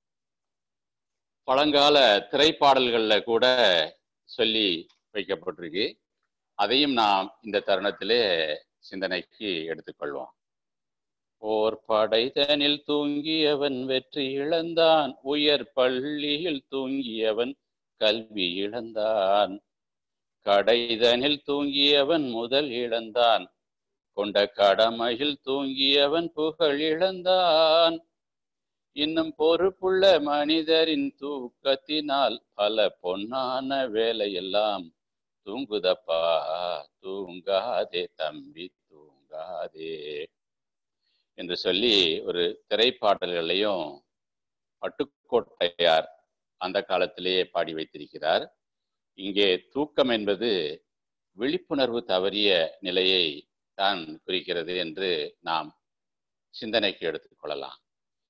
பழங்கால திரைப்பாடல்களில் கூட சொல்லி வைக்கப்பட்டிருக்கு அதையும் நாம் இந்த தருணத்திலே சிந்தனைக்கு எடுத்துக்கொள்வோம் ஓர் படைதனில் தூங்கியவன் வெற்றி இழந்தான் உயர் பள்ளியில் தூங்கியவன் கல்வி இழந்தான் கடைதனில் தூங்கியவன் முதல் இழந்தான் கொண்ட கடமையில் தூங்கியவன் புகழ் இழந்தான் இன்னும் பொறுப்புள்ள மனிதரின் தூக்கத்தினால் பல பொன்னான வேலையெல்லாம் தூங்குதப்பா தூங்காதே தம்பி தூங்காதே என்று சொல்லி ஒரு திரைப்பாடல்களையும் பட்டுக்கோட்டையார் அந்த காலத்திலேயே பாடி வைத்திருக்கிறார் இங்கே தூக்கம் என்பது விழிப்புணர்வு தவறிய நிலையை தான் குறிக்கிறது என்று நாம் சிந்தனைக்கு எடுத்துக்கொள்ளலாம்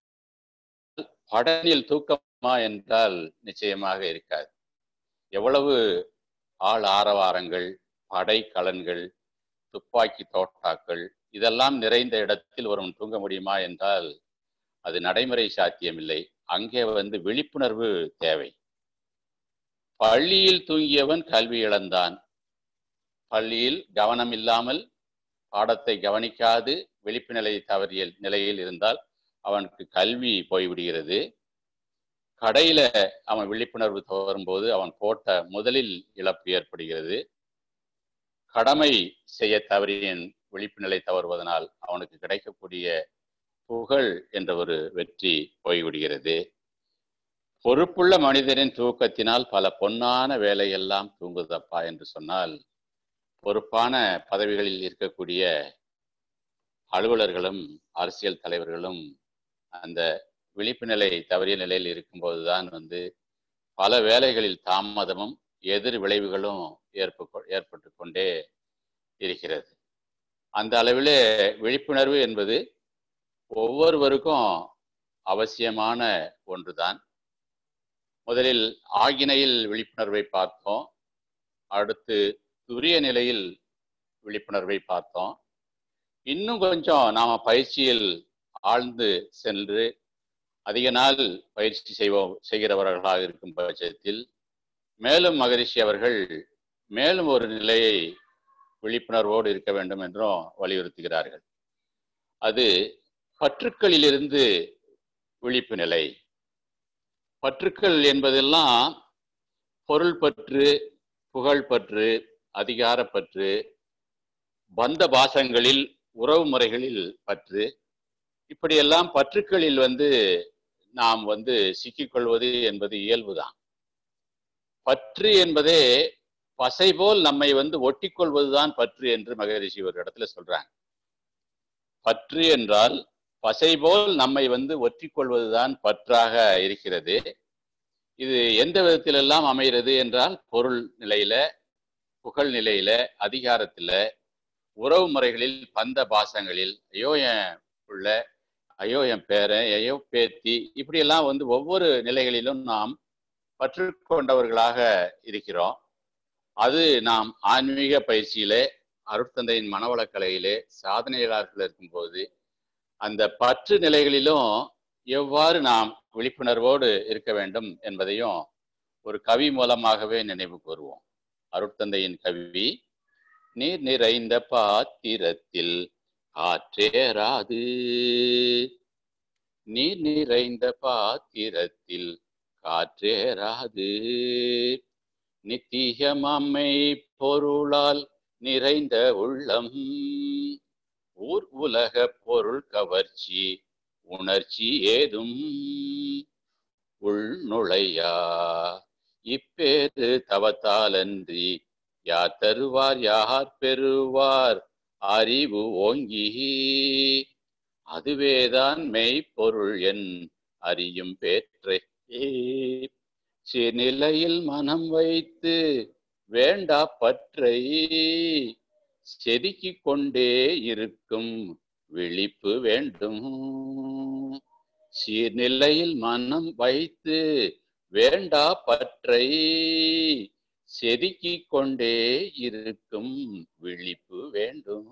படனில் தூக்கமா என்றால் நிச்சயமாக இருக்காது எவ்வளவு ஆள் ஆரவாரங்கள் படை கலன்கள் துப்பாக்கி தோட்டாக்கள் இதெல்லாம் நிறைந்த இடத்தில் ஒருவன் தூங்க முடியுமா என்றால் அது நடைமுறை சாத்தியமில்லை அங்கே வந்து விழிப்புணர்வு தேவை பள்ளியில் தூங்கியவன் கல்வி இழந்தான் பள்ளியில் கவனம் இல்லாமல் பாடத்தை கவனிக்காது விழிப்பு நிலை தவறிய நிலையில் இருந்தால் அவனுக்கு கல்வி போய்விடுகிறது கடையில அவன் விழிப்புணர்வு வரும்போது அவன் போட்ட முதலில் இழப்பு ஏற்படுகிறது கடமை செய்ய தவறியின் விழிப்பு நிலை தவறுவதனால் அவனுக்கு கிடைக்கக்கூடிய புகழ் என்ற ஒரு வெற்றி போய்விடுகிறது பொறுப்புள்ள மனிதரின் தூக்கத்தினால் பல பொன்னான வேலையெல்லாம் தூங்குதப்பா என்று சொன்னால் பொறுப்பான பதவிகளில் இருக்கக்கூடிய அலுவலர்களும் அரசியல் தலைவர்களும் அந்த விழிப்பு நிலை தவறிய நிலையில் இருக்கும்போதுதான் வந்து பல வேலைகளில் தாமதமும் எதிர் விளைவுகளும் ஏற்ப ஏற்பட்டு கொண்டே இருக்கிறது அந்த அளவிலே விழிப்புணர்வு என்பது ஒவ்வொருவருக்கும் அவசியமான ஒன்றுதான் முதலில் ஆகினையில் விழிப்புணர்வை பார்த்தோம் அடுத்து துரிய நிலையில் விழிப்புணர்வை பார்த்தோம் இன்னும் கொஞ்சம் நாம பயிற்சியில் ஆழ்ந்து சென்று அதிக நாள் பயிற்சி செய்வோம் செய்கிறவர்களாக இருக்கும் பட்சத்தில் மேலும் மகரிஷி அவர்கள் மேலும் ஒரு நிலையை விழிப்புணர்வோடு இருக்க வேண்டும் என்றும் வலியுறுத்துகிறார்கள் அது பற்றுக்களிலிருந்து விழிப்பு நிலை பற்றுக்கள் என்பதெல்லாம் பொருள் பற்று புகழ் பற்று அதிகார பற்று பந்த பாசங்களில் உறவு முறைகளில் பற்று இப்படியெல்லாம் பற்றுக்களில் வந்து நாம் வந்து சிக்கிக்கொள்வது என்பது இயல்புதான் பற்று என்பதே பசை போல் நம்மை வந்து ஒட்டி கொள்வதுதான் பற்று என்று மகரிஷி ஒரு இடத்துல சொல்றாங்க பற்று என்றால் பசை போல் நம்மை வந்து ஒற்றி கொள்வதுதான் பற்றாக இருக்கிறது இது எந்த விதத்திலெல்லாம் அமைகிறது என்றால் பொருள் நிலையில புகழ் நிலையில அதிகாரத்துல உறவு முறைகளில் பந்த பாசங்களில் ஐயோ என் உள்ள ஐயோ என் பேரன் ஐயோ பேத்தி இப்படியெல்லாம் வந்து ஒவ்வொரு நிலைகளிலும் நாம் பற்று கொண்டவர்களாக இருக்கிறோம் அது நாம் ஆன்மீக பயிற்சியிலே அருட்தந்தையின் மனவளக்கலையிலே சாதனையாளர்கள் இருக்கும்போது அந்த பற்று நிலைகளிலும் எவ்வாறு நாம் விழிப்புணர்வோடு இருக்க வேண்டும் என்பதையும் ஒரு கவி மூலமாகவே நினைவு கூறுவோம் அருட்தந்தையின் கவி நீர் நிறைந்த பாத்திரத்தில் காற்றேறாது நீர் நிறைந்த பாத்திரத்தில் காற்றேறாது நித்தியமம்மை பொருளால் நிறைந்த உள்ளம் ஊர் உலக பொருள் கவர்ச்சி உணர்ச்சி ஏதும் உள் நுழையா இப்பேறு தவத்தாலன்றி யார் தருவார் யார் பெறுவார் அறிவு ஓங்கி அதுவேதான் மெய்ப்பொருள் என் அறியும் பேற்றை சீர்நிலையில் மனம் வைத்து வேண்டா பற்றை செதுக்கிக் கொண்டே இருக்கும் விழிப்பு வேண்டும் சீர்நிலையில் மனம் வைத்து வேண்டா பற்றை செதுக்கிக் கொண்டே இருக்கும் விழிப்பு வேண்டும்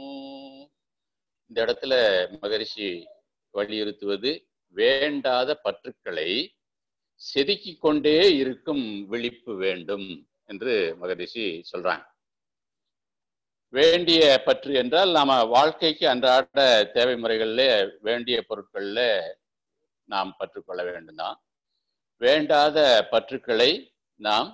இந்த இடத்துல மகரிஷி வலியுறுத்துவது வேண்டாத பற்றுக்களை செதுக்கிக் கொண்டே இருக்கும் விழிப்பு வேண்டும் என்று மகரிஷி சொல்றாங்க வேண்டிய பற்று என்றால் நாம வாழ்க்கைக்கு அன்றாட தேவை முறைகள்ல வேண்டிய பொருட்கள்ல நாம் பற்றுக்கொள்ள வேண்டும் தான் வேண்டாத பற்றுக்களை நாம்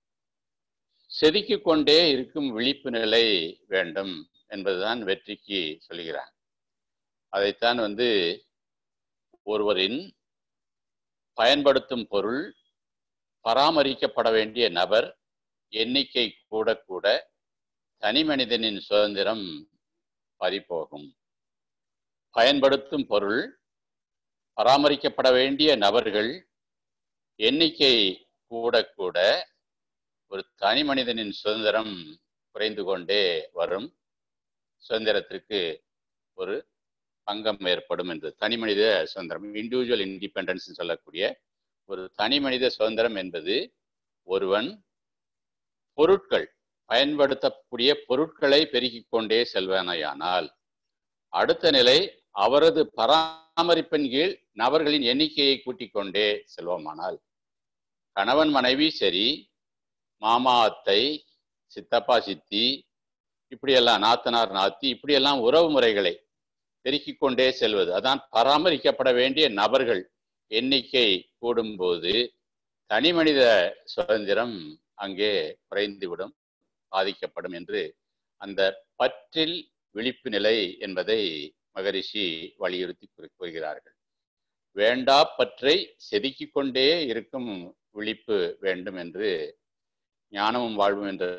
செதுக்கிக் கொண்டே இருக்கும் விழிப்பு நிலை வேண்டும் என்பதுதான் வெற்றிக்கு சொல்கிறார் அதைத்தான் வந்து ஒருவரின் பயன்படுத்தும் பொருள் பராமரிக்கப்பட வேண்டிய நபர் எண்ணிக்கை கூட கூட தனி மனிதனின் சுதந்திரம் பறிபோகும் பயன்படுத்தும் பொருள் பராமரிக்கப்பட வேண்டிய நபர்கள் எண்ணிக்கை கூட கூட ஒரு தனி மனிதனின் சுதந்திரம் குறைந்து கொண்டே வரும் சுதந்திரத்திற்கு ஒரு பங்கம் ஏற்படும் என்று தனி மனித சுதந்திரம் இண்டிவிஜுவல் இண்டிபெண்டன்ஸ் சொல்லக்கூடிய ஒரு தனி மனித சுதந்திரம் என்பது ஒருவன் பொருட்கள் பயன்படுத்தக்கூடிய பொருட்களை பெருக்கிக் கொண்டே செல்வானையானால் அடுத்த நிலை அவரது பராமரிப்பின் கீழ் நபர்களின் எண்ணிக்கையை கூட்டிக் கொண்டே செல்வோமானால் கணவன் மனைவி சரி மாமா அத்தை சித்தப்பா சித்தி இப்படியெல்லாம் நாத்தனார் நாத்தி இப்படியெல்லாம் உறவு முறைகளை பெருக்கிக் கொண்டே செல்வது அதான் பராமரிக்கப்பட வேண்டிய நபர்கள் எண்ணிக்கை கூடும்போது தனி மனித சுதந்திரம் அங்கே குறைந்துவிடும் பாதிக்கப்படும் என்று அந்த பற்றில் விழிப்பு நிலை என்பதை மகரிஷி வலியுறுத்தி கூறுகிறார்கள் வேண்டா பற்றை செதுக்கிக் கொண்டே இருக்கும் விழிப்பு வேண்டும் என்று ஞானமும் வாழ்வும் என்ற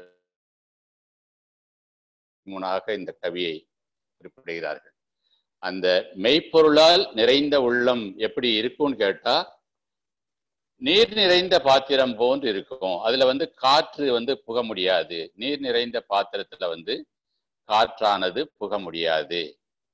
மூணாக இந்த கவியை குறிப்பிடுகிறார்கள் அந்த மெய்ப்பொருளால் நிறைந்த உள்ளம் எப்படி இருக்கும்னு கேட்டா நீர் நிறைந்த பாத்திரம் போன்று இருக்கும் அதுல வந்து காற்று வந்து புக முடியாது நீர் நிறைந்த பாத்திரத்துல வந்து காற்றானது புக முடியாது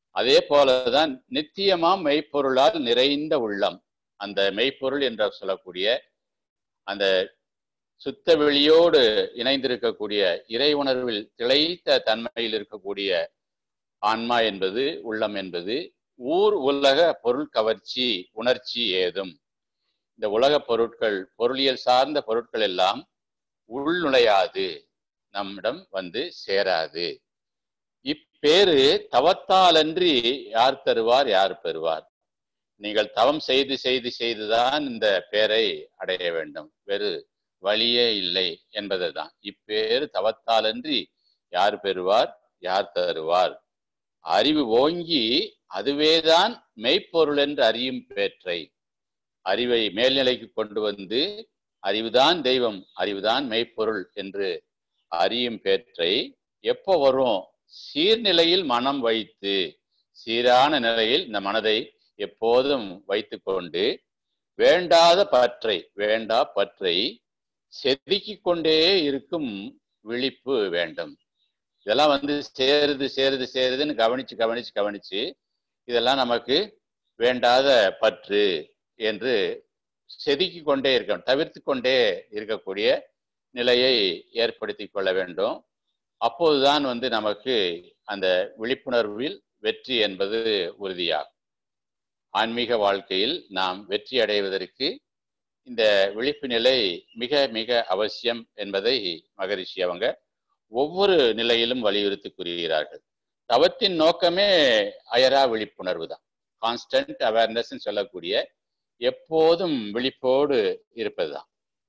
அதே போலதான் நித்தியமாம் மெய்ப்பொருளால் நிறைந்த உள்ளம் அந்த மெய்ப்பொருள் என்று சொல்லக்கூடிய அந்த சுத்த வெளியோடு இணைந்திருக்கக்கூடிய இறை உணர்வில் திளைத்த தன்மையில் இருக்கக்கூடிய ஆன்மா என்பது உள்ளம் என்பது ஊர் உலக பொருள் கவர்ச்சி உணர்ச்சி ஏதும் இந்த உலக பொருட்கள் பொருளியல் சார்ந்த பொருட்கள் எல்லாம் உள்நுழையாது நம்மிடம் வந்து சேராது இப்பேரு தவத்தாலன்றி யார் தருவார் யார் பெறுவார் நீங்கள் தவம் செய்து செய்து செய்துதான் இந்த பேரை அடைய வேண்டும் வேறு வழியே இல்லை என்பதுதான் இப்பேரு தவத்தாலன்றி யார் பெறுவார் யார் தருவார் அறிவு ஓங்கி அதுவேதான் மெய்ப்பொருள் என்று அறியும் பேற்றை அறிவை மேல்நிலைக்கு கொண்டு வந்து அறிவுதான் தெய்வம் அறிவுதான் மெய்ப்பொருள் என்று அறியும் பேற்றை எப்போ வரும் சீர்நிலையில் மனம் வைத்து சீரான நிலையில் இந்த மனதை எப்போதும் வைத்து கொண்டு வேண்டாத பற்றை வேண்டா பற்றை செதுக்கிக் கொண்டே இருக்கும் விழிப்பு வேண்டும் இதெல்லாம் வந்து சேருது சேருது சேருதுன்னு கவனிச்சு கவனிச்சு கவனிச்சு இதெல்லாம் நமக்கு வேண்டாத பற்று என்று செதுக்கி கொண்டே இருக்கணும் தவிர்த்து கொண்டே இருக்கக்கூடிய நிலையை ஏற்படுத்தி கொள்ள வேண்டும் அப்போதுதான் வந்து நமக்கு அந்த விழிப்புணர்வில் வெற்றி என்பது உறுதியாகும் ஆன்மீக வாழ்க்கையில் நாம் வெற்றி அடைவதற்கு இந்த விழிப்பு நிலை மிக மிக அவசியம் என்பதை மகரிஷி அவங்க ஒவ்வொரு நிலையிலும் வலியுறுத்தி கூறுகிறார்கள் தவத்தின் நோக்கமே அயரா விழிப்புணர்வு தான் கான்ஸ்டன்ட் அவேர்னஸ் சொல்லக்கூடிய எப்போதும் விழிப்போடு இருப்பதுதான்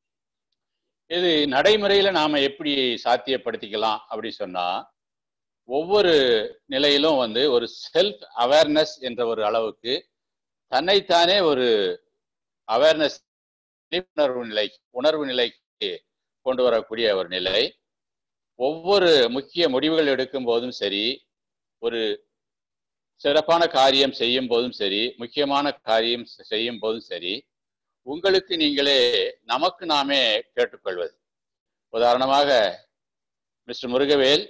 இது நடைமுறையில நாம எப்படி சாத்தியப்படுத்திக்கலாம் அப்படி சொன்னா ஒவ்வொரு நிலையிலும் வந்து ஒரு செல்ஃப் அவேர்னஸ் என்ற ஒரு அளவுக்கு தன்னைத்தானே ஒரு அவேர்னஸ் விழிப்புணர்வு நிலை உணர்வு நிலைக்கு கொண்டு வரக்கூடிய ஒரு நிலை ஒவ்வொரு முக்கிய முடிவுகள் எடுக்கும் போதும் சரி ஒரு சிறப்பான காரியம் செய்யும் போதும் சரி முக்கியமான காரியம் செய்யும் போதும் சரி உங்களுக்கு நீங்களே நமக்கு நாமே கேட்டுக்கொள்வது உதாரணமாக mister Murugavel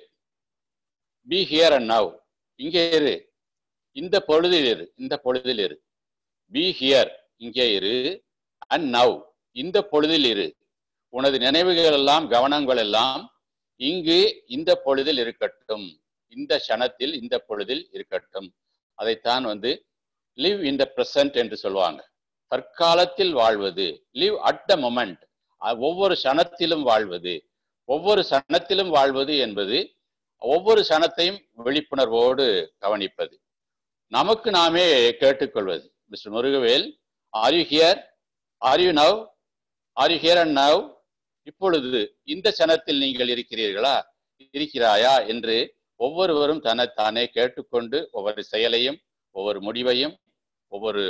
be here and now இங்கே இரு இந்த பொழுதில் இரு இந்த பொழுதில் இரு பி ஹியர் இங்கே இரு அண்ட் நவ் இந்த பொழுதில் இரு உனது நினைவுகள் எல்லாம் கவனங்கள் எல்லாம் இங்கு இந்த பொழுதில் இருக்கட்டும் இந்த க்ஷணத்தில் இந்த பொழுதில் இருக்கட்டும் அதைத்தான் வந்து லிவ் இன் த பிரசன்ட் என்று சொல்லுவாங்க தற்காலத்தில் வாழ்வது லிவ் அட் த மொமெண்ட் ஒவ்வொரு சணத்திலும் வாழ்வது ஒவ்வொரு சணத்திலும் வாழ்வது என்பது ஒவ்வொரு சணத்தையும் விழிப்புணர்வோடு கவனிப்பது நமக்கு நாமே கேட்டுக்கொள்வது mister Murugavel are you here are you now are you here and now இப்பொழுது இந்த சனத்தில் நீங்கள் இருக்கிறீர்களா இருக்கிறாயா என்று ஒவ்வொருவரும் தன்னைத்தானே கேட்டுக்கொண்டு ஒவ்வொரு செயலையும் ஒவ்வொரு முடிவையும் ஒவ்வொரு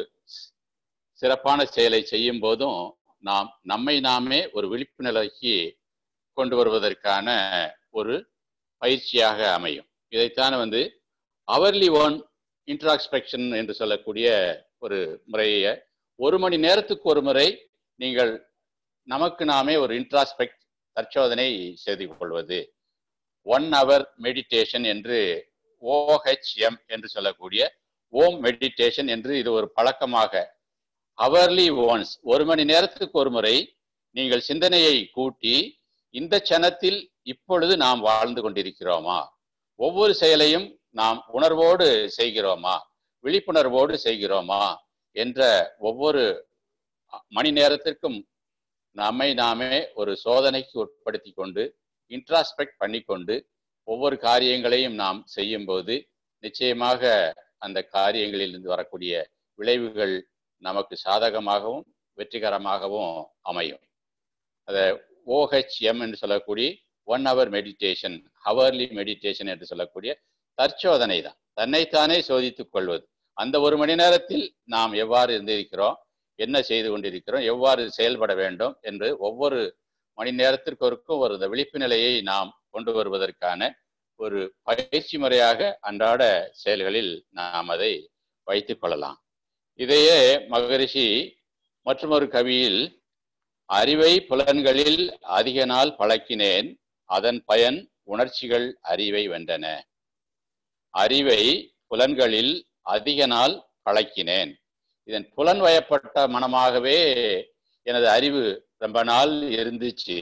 சிறப்பான செயலை செய்யும் போதும் நாம் நம்மை நாமே ஒரு விழிப்பு நிலைக்கு கொண்டு வருவதற்கான ஒரு பயிற்சியாக அமையும் இதைத்தான் வந்து அவர்லி ஒன் இன்ட்ராஸ்பெக்ஷன் என்று சொல்லக்கூடிய ஒரு முறையை ஒரு மணி நேரத்துக்கு ஒரு முறை நீங்கள் நமக்கு நாமே ஒரு இன்ட்ராஸ்பெக்ட் தற்சோதனை செய்து கொள்வது ஒன் ஹவர் மெடிடேஷன் என்று ஓஹெச்எம் என்று சொல்லக்கூடிய ஓம் மெடிடேஷன் என்று இது ஒரு பழக்கமாக அவர்லி ஒன்ஸ் ஒரு மணி நேரத்துக்கு ஒரு முறை நீங்கள் சிந்தனையை கூட்டி இந்த சனத்தில் இப்பொழுது நாம் வாழ்ந்து கொண்டிருக்கிறோமா ஒவ்வொரு செயலையும் நாம் உணர்வோடு செய்கிறோமா விழிப்புணர்வோடு செய்கிறோமா என்ற ஒவ்வொரு மணி நேரத்திற்கும் நம்மை நாமே ஒரு சோதனைக்கு உட்படுத்தி கொண்டு இன்ட்ராஸ்பெக்ட் பண்ணிக்கொண்டு ஒவ்வொரு காரியங்களையும் நாம் செய்யும்போது நிச்சயமாக அந்த காரியங்களிலிருந்து வரக்கூடிய விளைவுகள் நமக்கு சாதகமாகவும் வெற்றிகரமாகவும் அமையும் அதை ஓஹெச்எம் என்று சொல்லக்கூடிய one hour meditation hourly meditation என்று சொல்லக்கூடிய தற்சோதனை தான் தன்னைத்தானே சோதித்துக் கொள்வது அந்த ஒரு மணி நேரத்தில் நாம் எவ்வாறு இருந்திருக்கிறோம் என்ன செய்து கொண்டிருக்கிறோம் எவ்வாறு செயல்பட வேண்டும் என்று ஒவ்வொரு மணி நேரத்திற்கு ஒருக்கும் ஒரு விழிப்பு நிலையை நாம் கொண்டு வருவதற்கான ஒரு பயிற்சி முறையாக அன்றாட செயல்களில் நாம் அதை வைத்துக் கொள்ளலாம் இதையே மகரிஷி மற்றொரு கவியில் அறிவை புலன்களில் அதிக நாள் பழக்கினேன் அதன் பயன் உணர்ச்சிகள் அறிவை வென்றன அறிவை புலன்களில் அதிக நாள் பழக்கினேன் இதன் புலன் வயப்பட்ட மனமாகவே எனது அறிவு ரொம்ப நாள் இருந்துச்சு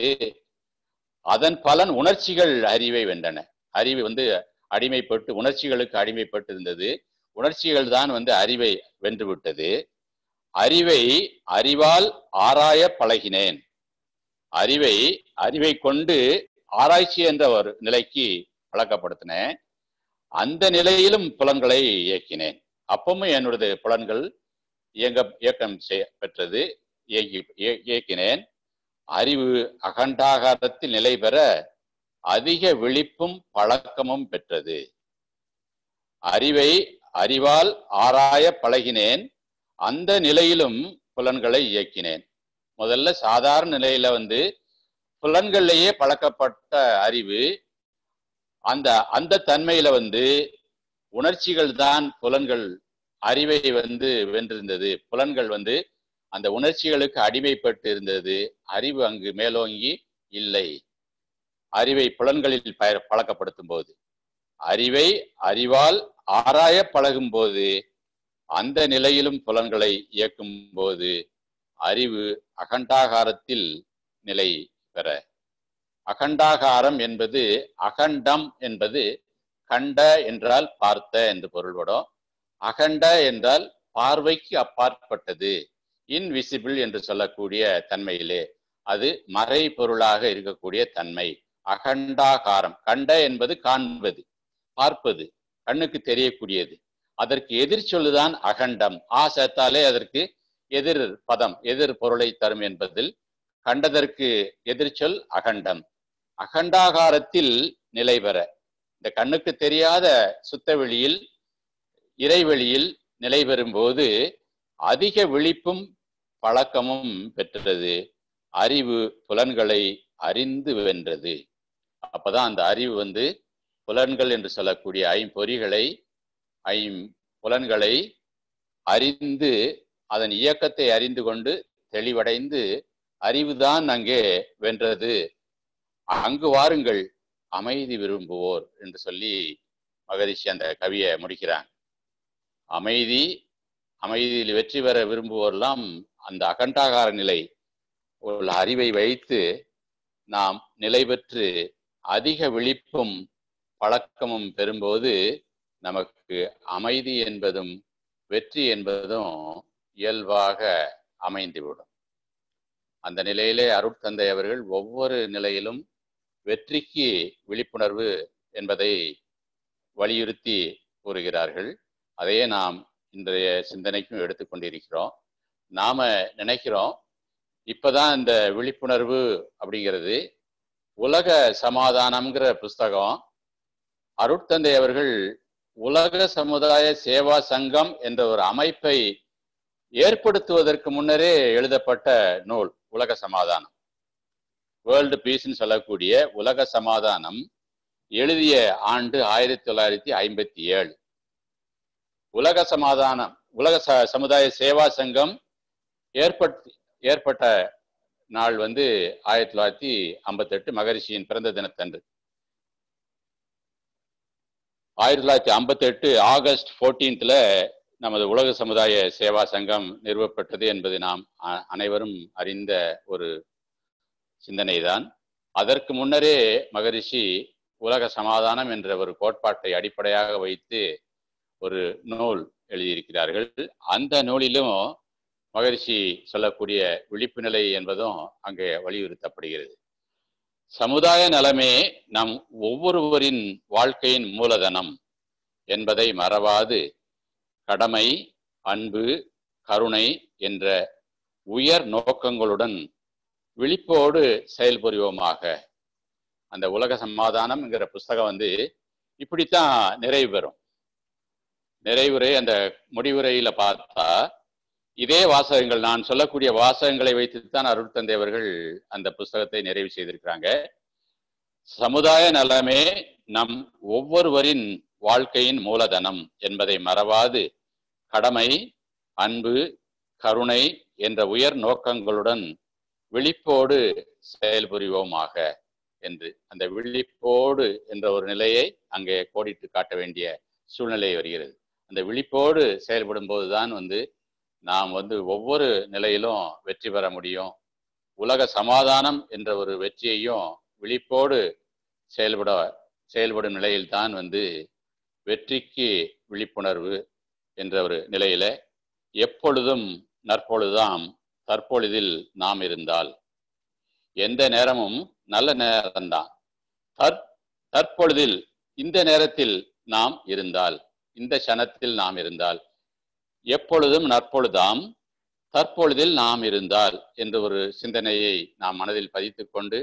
அதன் பலன் உணர்ச்சிகள் அறிவை வென்றன அறிவு வந்து அடிமைப்பட்டு உணர்ச்சிகளுக்கு அடிமைப்பட்டு இருந்தது உணர்ச்சிகள் தான் வந்து அறிவை வென்று விட்டது அறிவை அறிவால் ஆராய பழகினேன் அறிவை அறிவை கொண்டு ஆராய்ச்சி என்ற ஒரு நிலைக்கு பழக்கப்படுத்தினேன் அந்த நிலையிலும் புலன்களை இயக்கினேன் அப்பவும் என்னுடைய புலன்கள் இயங்க இயக்கம் செய்ய பெற்றது இயக்கி இய- இயக்கினேன் அறிவு அகண்டாகாரத்தில் நிலை பெற அதிக விழிப்பும் பழக்கமும் பெற்றது அறிவை அறிவால் ஆராய பழகினேன் அந்த நிலையிலும் புலன்களை இயக்கினேன் முதல்ல சாதாரண நிலையில வந்து புலன்கள்லயே பழக்கப்பட்ட அறிவு அந்த அந்த தன்மையில வந்து உணர்ச்சிகள் தான் புலன்கள் அறிவை வந்து வென்றிருந்தது புலன்கள் வந்து அந்த உணர்ச்சிகளுக்கு அடிமைப்பட்டு இருந்தது அறிவு அங்கு மேலோங்கி இல்லை அறிவை புலன்களில் பய பழக்கப்படுத்தும் போது அறிவை அறிவால் ஆராய பழகும் போது அந்த நிலையிலும் புலன்களை இயக்கும் போது அறிவு அகண்டாகாரத்தில் நிலை பெற அகண்டாகாரம் என்பது அகண்டம் என்பது கண்ட என்றால் பார்த்த என்று பொருள்படும் அகண்ட என்றால் பார்வைக்கு அப்பாற்பட்டது இன்விசிபிள் என்று சொல்லக்கூடிய தன்மையிலே அது மறை பொருளாக இருக்கக்கூடிய தன்மை அகண்டாகாரம் கண்ட என்பது காண்பது பார்ப்பது கண்ணுக்கு தெரியக்கூடியது அதற்கு எதிர் சொல்லுதான் அகண்டம் ஆ சேர்த்தாலே அதற்கு எதிர் பதம் எதிர் பொருளை தரும் என்பதில் கண்டதற்கு எதிர்ச்சொல் அகண்டம் அகண்டாகாரத்தில் நிலை பெற இந்த கண்ணுக்கு தெரியாத சுத்தவெளியில் இறைவெளியில் நிலை பெறும்போது அதிக விழிப்பும் பழக்கமும் பெற்றது அறிவு புலன்களை அறிந்து வென்றது அப்பதான் அந்த அறிவு வந்து புலன்கள் என்று சொல்லக்கூடிய ஐம்பொறிகளை ஐம் புலன்களை அறிந்து அதன் இயக்கத்தை அறிந்து கொண்டு தெளிவடைந்து அறிவுதான் அங்கே வென்றது அங்கு வாருங்கள் அமைதி விரும்புவோர் என்று சொல்லி மகரிஷி அந்த கவியை முடிக்கிறாங்க அமைதி அமைதியில் வெற்றி பெற விரும்புவோரெல்லாம் அந்த அகண்டாகார நிலை உள்ள அறிவை வைத்து நாம் நிலை பெற்று அதிக விழிப்பும் பழக்கமும் பெறும்போது நமக்கு அமைதி என்பதும் வெற்றி என்பதும் இயல்பாக அமைந்துவிடும் அந்த நிலையிலே அருட்தந்தை அவர்கள் ஒவ்வொரு நிலையிலும் வெற்றிக்கு விழிப்புணர்வு என்பதை வலியுறுத்தி கூறுகிறார்கள் அதையே நாம் இன்றைய சிந்தனைக்கும் எடுத்துக்கொண்டிருக்கிறோம் நாம நினைக்கிறோம் இப்பதான் இந்த விழிப்புணர்வு அப்படிங்கிறது உலக சமாதானம்ங்கிற புஸ்தகம் அருட்தந்தை அவர்கள் உலக சமுதாய சேவா சங்கம் என்ற ஒரு அமைப்பை ஏற்படுத்துவதற்கு முன்னரே எழுதப்பட்ட நூல் உலக சமாதானம் வேர்ல்டு பீஸ்ன்னு சொல்லக்கூடிய உலக சமாதானம் எழுதிய ஆண்டு ஆயிரத்தி தொள்ளாயிரத்தி ஐம்பத்தி ஏழு உலக சமாதானம் உலக ச சமுதாய சேவா சங்கம் ஏற்பட் ஏற்பட்ட நாள் வந்து ஆயிரத்தி தொள்ளாயிரத்தி ஐம்பத்தெட்டு மகரிஷியின் பிறந்த தினத்தன்று ஆயிரத்தி தொள்ளாயிரத்தி ஐம்பத்தெட்டு ஆகஸ்ட் ஃபோர்டீன்த்ல நமது உலக சமுதாய சேவா சங்கம் நிறுவப்பட்டது என்பது நாம் அ- அனைவரும் அறிந்த ஒரு சிந்தனைதான் அதற்கு முன்னரே மகரிஷி உலக சமாதானம் என்ற ஒரு கோட்பாட்டை அடிப்படையாக வைத்து ஒரு நூல் எழுதியிருக்கிறார்கள் அந்த நூலிலும் மகரிஷி சொல்லக்கூடிய விழிப்பு நிலை என்பதும் அங்கே வலியுறுத்தப்படுகிறது சமுதாய நலமே நம் ஒவ்வொருவரின் வாழ்க்கையின் மூலதனம் என்பதை மறவாது கடமை அன்பு கருணை என்ற உயர் நோக்கங்களுடன் விழிப்போடு செயல்புரிவோமாக அந்த உலக சமாதானம்ங்கிற புஸ்தகம் வந்து இப்படித்தான் நிறைவு பெறும் நிறைவுரை அந்த முடிவுரையில பார்த்தா இதே வாசகங்கள் நான் சொல்லக்கூடிய வாசகங்களை வைத்துத்தான் அருட்தந்தை அவர்கள் அந்த புஸ்தகத்தை நிறைவு செய்திருக்கிறாங்க சமுதாய நலமே நம் ஒவ்வொருவரின் வாழ்க்கையின் மூலதனம் என்பதை மறவாது கடமை அன்பு கருணை என்ற உயர் நோக்கங்களுடன் விழிப்போடு செயல்புரிவோமாக என்று அந்த விழிப்போடு என்ற ஒரு நிலையை அங்கே கோடிட்டு காட்ட வேண்டிய சூழ்நிலை வருகிறது அந்த விழிப்போடு செயல்படும் போதுதான் வந்து நாம் வந்து ஒவ்வொரு நிலையிலும் வெற்றி பெற முடியும் உலக சமாதானம் என்ற ஒரு வெற்றியையும் விழிப்போடு செயல்பட செயல்படும் நிலையில்தான் வந்து வெற்றிக்கு விழிப்புணர்வு என்ற ஒரு நிலையில எப்பொழுதும் நற்பொழுதாம் தற்பொழுதில் நாம் இருந்தால் எந்த நேரமும் நல்ல நேரம்தான் தற் தற்பொழுதில் இந்த நேரத்தில் நாம் இருந்தால் இந்த க்ஷணத்தில் நாம் இருந்தால் எப்பொழுதும் நற்பொழுதாம் தற்பொழுதில் நாம் இருந்தால் என்ற ஒரு சிந்தனையை நாம் மனதில் பதித்துக் கொண்டு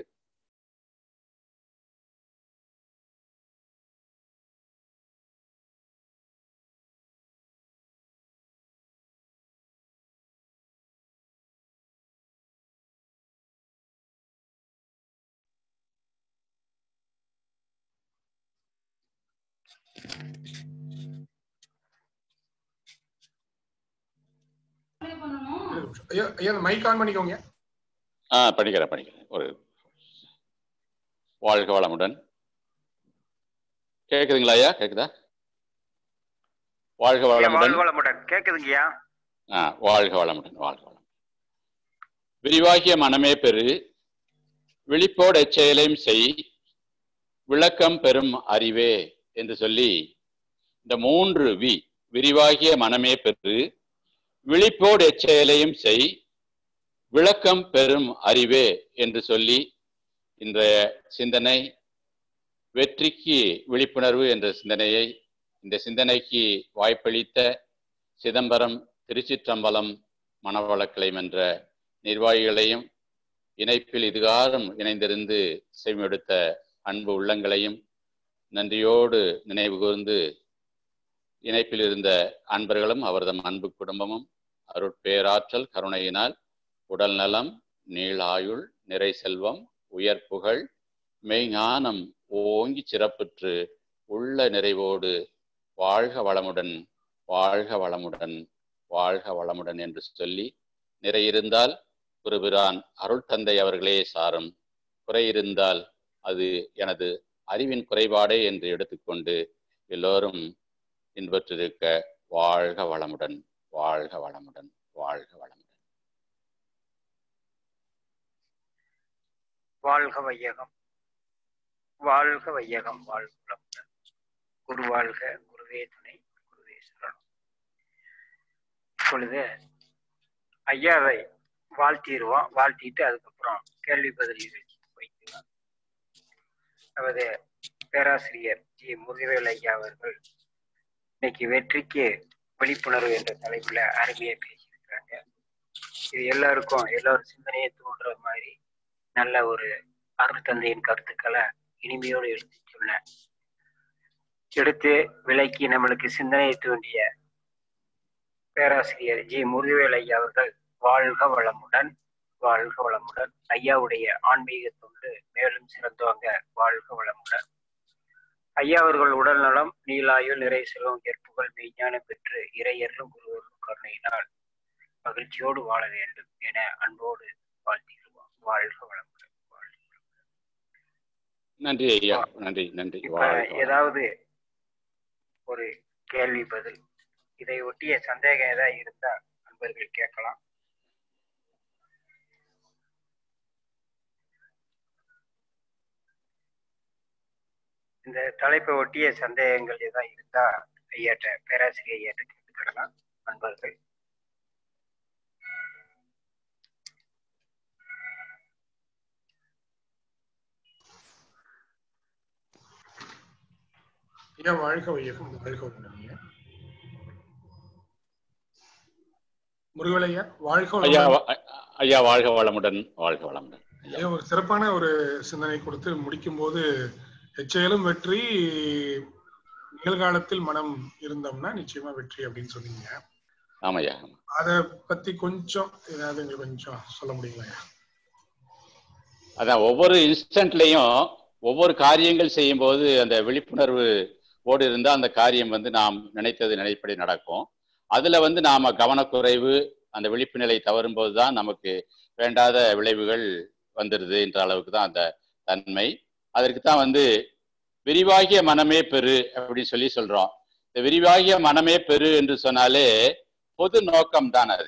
ஐயா ஐயா மைக் ஆன் பண்ணிக்கோங்க ஆ பண்ணிக்கிறேன் பண்ணிக்கிறேன் ஒரு வாழ்க வளமுடன் கேக்குதுங்களா ஐயா கேக்குதா வாழ்க ஐயா, வளமுடன் வாழ்க வளமுடன் கேக்குதுங்கய்யா ஆ வாழ்க வளமுடன் வாழ்க வளம் விரிவாகிய மனமே பெரு விழிப்போடு எச்செயலையும் செய் விளக்கம் பெறும் அறிவே என்று சொல்லி இந்த மூன்று வி விரிவாகிய மனமே பெரு விழிப்போடு எச்செயலையும் செய் விளக்கம் பெறும் அறிவே என்று சொல்லி இன்றைய சிந்தனை வெற்றிக்கு விழிப்புணர்வு என்ற சிந்தனையை இந்த சிந்தனைக்கு வாய்ப்பளித்த சிதம்பரம் திருச்சிற்றம்பலம் மணவளக்கலை என்ற நிர்வாகிகளையும் இணைப்பில் இதுகாரம் இணைந்திருந்து செவிமெடுத்த அன்பு உள்ளங்களையும் நன்றியோடு நினைவு கூர்ந்து இணைப்பில் இருந்த அன்பர்களும் அவரது அன்பு குடும்பமும் அருட்பேராற்றல் கருணையினால் உடல் நலம் நீளாயுள் நிறை செல்வம் உயர் புகழ் மெய்ஞானம் ஓங்கி சிறப்புற்று உள்ள நிறைவோடு வாழ்க வளமுடன் வாழ்க வளமுடன் வாழ்க வளமுடன் என்று சொல்லி நிறையிருந்தால் குருபிரான் அருள் தந்தை அவர்களே சாரும் குறையிருந்தால் அது எனது அறிவின் குறைபாடே என்று எடுத்துக்கொண்டு எல்லோரும் இன்பற்றிருக்க வாழ்க வளமுடன் வாழ்க வளமுடன் வாழ்க வளமுடன் வாழ்க வையகம் வாழ்க வையகம் வாழ்க வளமுடன் குரு வாழ்க குருவே துணை குருவே சரணம் இப்பொழுது ஐயாவை வாழ்த்திடுவோம் வாழ்த்திட்டு அதுக்கப்புறம் கேள்வி பதில் நிகழ்ச்சிக்கு போய்க்கலாம் நமது பேராசிரியர் ஜி முருகவேல் ஐயா அவர்கள் இன்னைக்கு வெற்றிக்கு விழிப்புணர்வு என்ற தலைப்புல அருமையா பேசியிருக்கிறாங்க இது எல்லாருக்கும் எல்லாரும் சிந்தனையை தூண்டுற மாதிரி நல்ல ஒரு அருள் தந்தையின் கருத்துக்களை இனிமையோடு எடுத்து சொன்ன எடுத்து விலைக்கு நம்மளுக்கு சிந்தனையை தூண்டிய பேராசிரியர் ஜி முருகவேல் ஐயா அவர்கள் வாழ்க வளமுடன் வாழ்க வளமுடன் ஐயாவுடைய ஆன்மீக தொண்டு மேலும் சிறந்தவங்க வாழ்க வளமுடன் ஐயா அவர்கள் உடல் நலம் நீலாயுள் நிறை செல்வம் ஏற்புகள் மெய்ஞானம் பெற்று இறையர்களும் குருவர்களும் கருணையினால் மகிழ்ச்சியோடு வாழ வேண்டும் என அன்போடு வாழ்த்திடுவோம் வாழ்க வளமுடன் வாழ்க வளமுடன். நன்றி ஐயா நன்றி நன்றி இப்ப வாழ்க வளமுடன். ஏதாவது ஒரு கேள்வி பதில் இதை ஒட்டிய சந்தேகம் ஏதாவது இருந்தா நண்பர்கள் கேட்கலாம் இந்த தலைப்பை ஒட்டிய சந்தேகங்கள் ஏதாவது இருந்தா ஐயாட்ட பேராசிரியர் ஐயாட்ட கேட்டுக்கிடலாம் நண்பர்கள் ஐயா வாழ்க வையகம் வாழ்க வளமுடன் ஐயா முருகவேல் ஐயா வாழ்க ஐயா வளமுடன் வா- ஐயா வாழ்க வளமுடன் வாழ்க வளமுடன் ஐயா. ஐயா, ஒரு சிறப்பான ஒரு சிந்தனை கொடுத்து முடிக்கும் போது எச்செயலும் வெற்றி நிகழ்காலத்தில் மனம் இருந்தோம்னா நிச்சயமா வெற்றி அப்படின்னு சொன்னீங்க ஆமாய்யா ஆமா. அத பத்தி கொஞ்சம் ஏதாவது எங்களுக்கு கொஞ்சம் சொல்ல முடியுங்களா ஐயா? அதான் ஒவ்வொரு இன்ஸ்டன்ட்லையும் ஒவ்வொரு காரியங்கள் செய்யும்போது அந்த விழிப்புணர்வு ஓடு இருந்தால் அந்த காரியம் வந்து நாம் நினைத்தது நினைப்படி நடக்கும் அதுல வந்து நாம கவனக்குறைவு அந்த விழிப்பு நிலை தவறும் போதுதான் நமக்கு வேண்டாத விளைவுகள் வந்துடுது என்ற அளவுக்கு தான் அந்த தன்மை அதற்கு தான் வந்து விரிவாகிய மனமே பெரு அப்படின்னு சொல்லி சொல்றோம் இந்த விரிவாகிய மனமே பெரு என்று சொன்னாலே பொது நோக்கம் தான் அது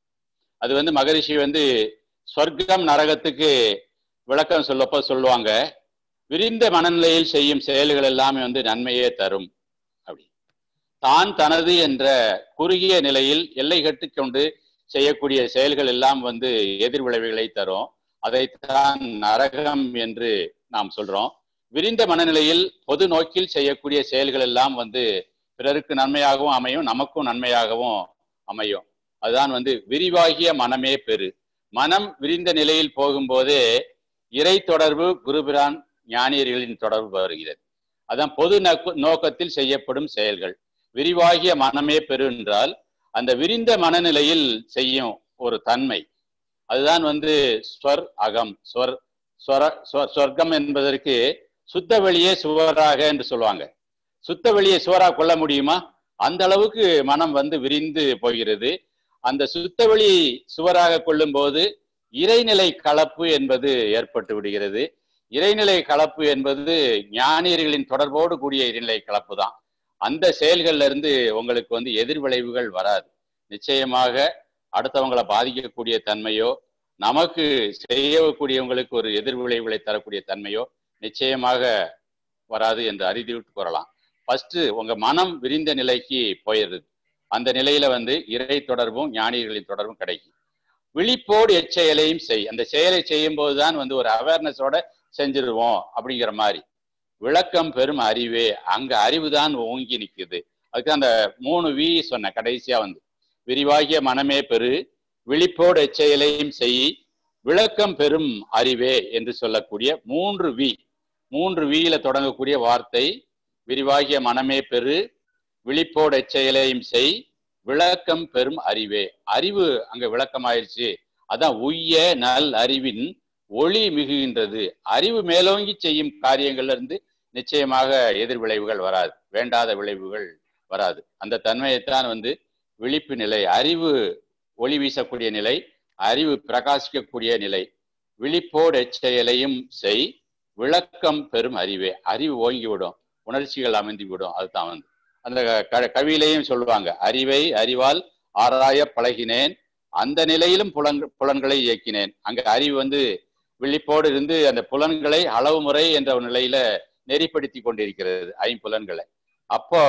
அது வந்து மகரிஷி வந்து சொர்க்கம் நரகத்துக்கு விளக்கம் சொல்லப்போ சொல்லுவாங்க விரிந்த மனநிலையில் செய்யும் செயல்கள் எல்லாமே வந்து நன்மையே தரும் அப்படி தான் தனது என்ற குறுகிய நிலையில் எல்லை கட்டிக்கொண்டு செய்யக்கூடிய செயல்கள் எல்லாம் வந்து எதிர்விளைவுகளை தரும் அதைத்தான் நரகம் என்று நாம் சொல்றோம் விரிந்த மனநிலையில் பொது நோக்கில் செய்யக்கூடிய செயல்கள் எல்லாம் வந்து பிறருக்கு நன்மையாகவும் அமையும் நமக்கும் நன்மையாகவும் அமையும் அதுதான் வந்து விரிவாகிய மனமே பெரு மனம் விரிந்த நிலையில் போகும்போதே இறை தொடர்பு குருபிரான் ஞானியர்களின் தொடர்பு வருகிறது அதான் பொது நோக்க- நோக்கத்தில் செய்யப்படும் செயல்கள் விரிவாகிய மனமே பெரு என்றால் அந்த விரிந்த மனநிலையில் செய்யும் ஒரு தன்மை அதுதான் வந்து ஸ்வர் அகம் ஸ்வர் ஸ்வர ஸ்வ- சொர்க்கம் என்பதற்கு சுத்த வெளியே சுவராக என்று சொல்லுவாங்க சுத்த வெளியே சுவராக கொள்ள முடியுமா அந்த அளவுக்கு மனம் வந்து விரிந்து போகிறது அந்த சுத்த வெளி சுவராக கொள்ளும்போது இறைநிலை கலப்பு என்பது ஏற்பட்டு விடுகிறது இறைநிலை கலப்பு என்பது ஞானியர்களின் தொடர்போடு கூடிய இறைநிலை கலப்பு தான் அந்த செயல்கள்ல இருந்து உங்களுக்கு வந்து எதிர்விளைவுகள் வராது நிச்சயமாக அடுத்தவங்களை பாதிக்கக்கூடிய தன்மையோ நமக்கு செய்யக்கூடியவங்களுக்கு ஒரு எதிர்விளைவுகளை தரக்கூடிய தன்மையோ நிச்சயமாக வராது என்று அறிவிட்டு கூறலாம் ஃபர்ஸ்ட் உங்க மனம் விரிந்த நிலைக்கு போயிடுது அந்த நிலையில வந்து இறை தொடர்பும் ஞானியர்களின் தொடர்பும் கிடைக்கும் விழிப்போடு எச்செயலையும் செய் அந்த செயலை செய்யும் போதுதான் வந்து ஒரு அவேர்னஸோட செஞ்சிருவோம் அப்படிங்கிற மாதிரி விளக்கம் பெரும் அறிவே அங்க அறிவு தான் ஓங்கி நிக்குது அதுக்கு அந்த மூணு வி சொன்ன கடைசியா வந்து விரிவாகிய மனமே பெரு விழிப்போடு எச்செயலையும் செய் விளக்கம் பெரும் அறிவே என்று சொல்லக்கூடிய மூன்று வி மூன்று வியில தொடங்கக்கூடிய வார்த்தை விரிவாகிய மனமே பெரு விழிப்போடு எச்செயலையும் செய் விளக்கம் பெரும் அறிவே அறிவு அங்க விளக்கமாயிருச்சு அதான் உய்ய நல் அறிவின் ஒளி மிகுகின்றது அறிவு மேலோங்கி செய்யும் காரியங்கள்ல இருந்து நிச்சயமாக எதிர்விளைவுகள் வராது வேண்டாத விளைவுகள் வராது அந்த தன்மையைத்தான் வந்து விழிப்பு நிலை அறிவு ஒளி வீசக்கூடிய நிலை அறிவு பிரகாசிக்கக்கூடிய நிலை விழிப்போடு எச்செயலையும் செய் விளக்கம் பெரும் அறிவே அறிவு ஓங்கிவிடும் உணர்ச்சிகள் அமைந்து விடும் அதுதான் வந்து அந்த க கவியிலையும் சொல்லுவாங்க அறிவை அறிவால் ஆராய பழகினேன் அந்த நிலையிலும் புலன் புலன்களை இயக்கினேன் அங்க அறிவு வந்து விழிப்போடு இருந்து அந்த புலன்களை அளவு முறை என்ற ஒரு நிலையில நெறிப்படுத்தி கொண்டிருக்கிறது ஐம்புலன்களை அப்போ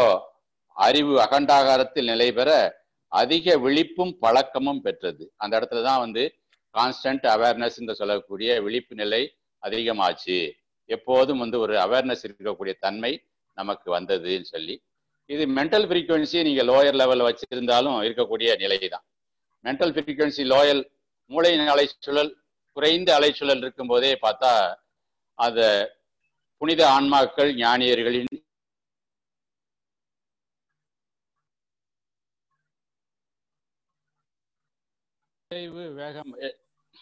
அறிவு அகண்டாகாரத்தில் நிலை பெற அதிக விழிப்பும் பழக்கமும் பெற்றது அந்த இடத்துல தான் வந்து கான்ஸ்டன்ட் அவேர்னஸ் என்று சொல்லக்கூடிய விழிப்பு நிலை அதிகமாச்சு எப்போதும் வந்து ஒரு அவேர்னஸ் இருக்கக்கூடிய தன்மை நமக்கு வந்ததுன்னு சொல்லி இது மென்டல் ஃப்ரீக்குவன்சி நீங்க லோயர் லெவலில் வச்சிருந்தாலும் இருக்கக்கூடிய நிலை தான் மென்டல் ஃப்ரீக்குவன்சி லோயல் மூளையின் அலைச்சூழல் குறைந்த அலைச்சூழல் இருக்கும் போதே பார்த்தா அத புனித ஆன்மாக்கள் ஞானியர்களின் விரைவு வேகம் எ-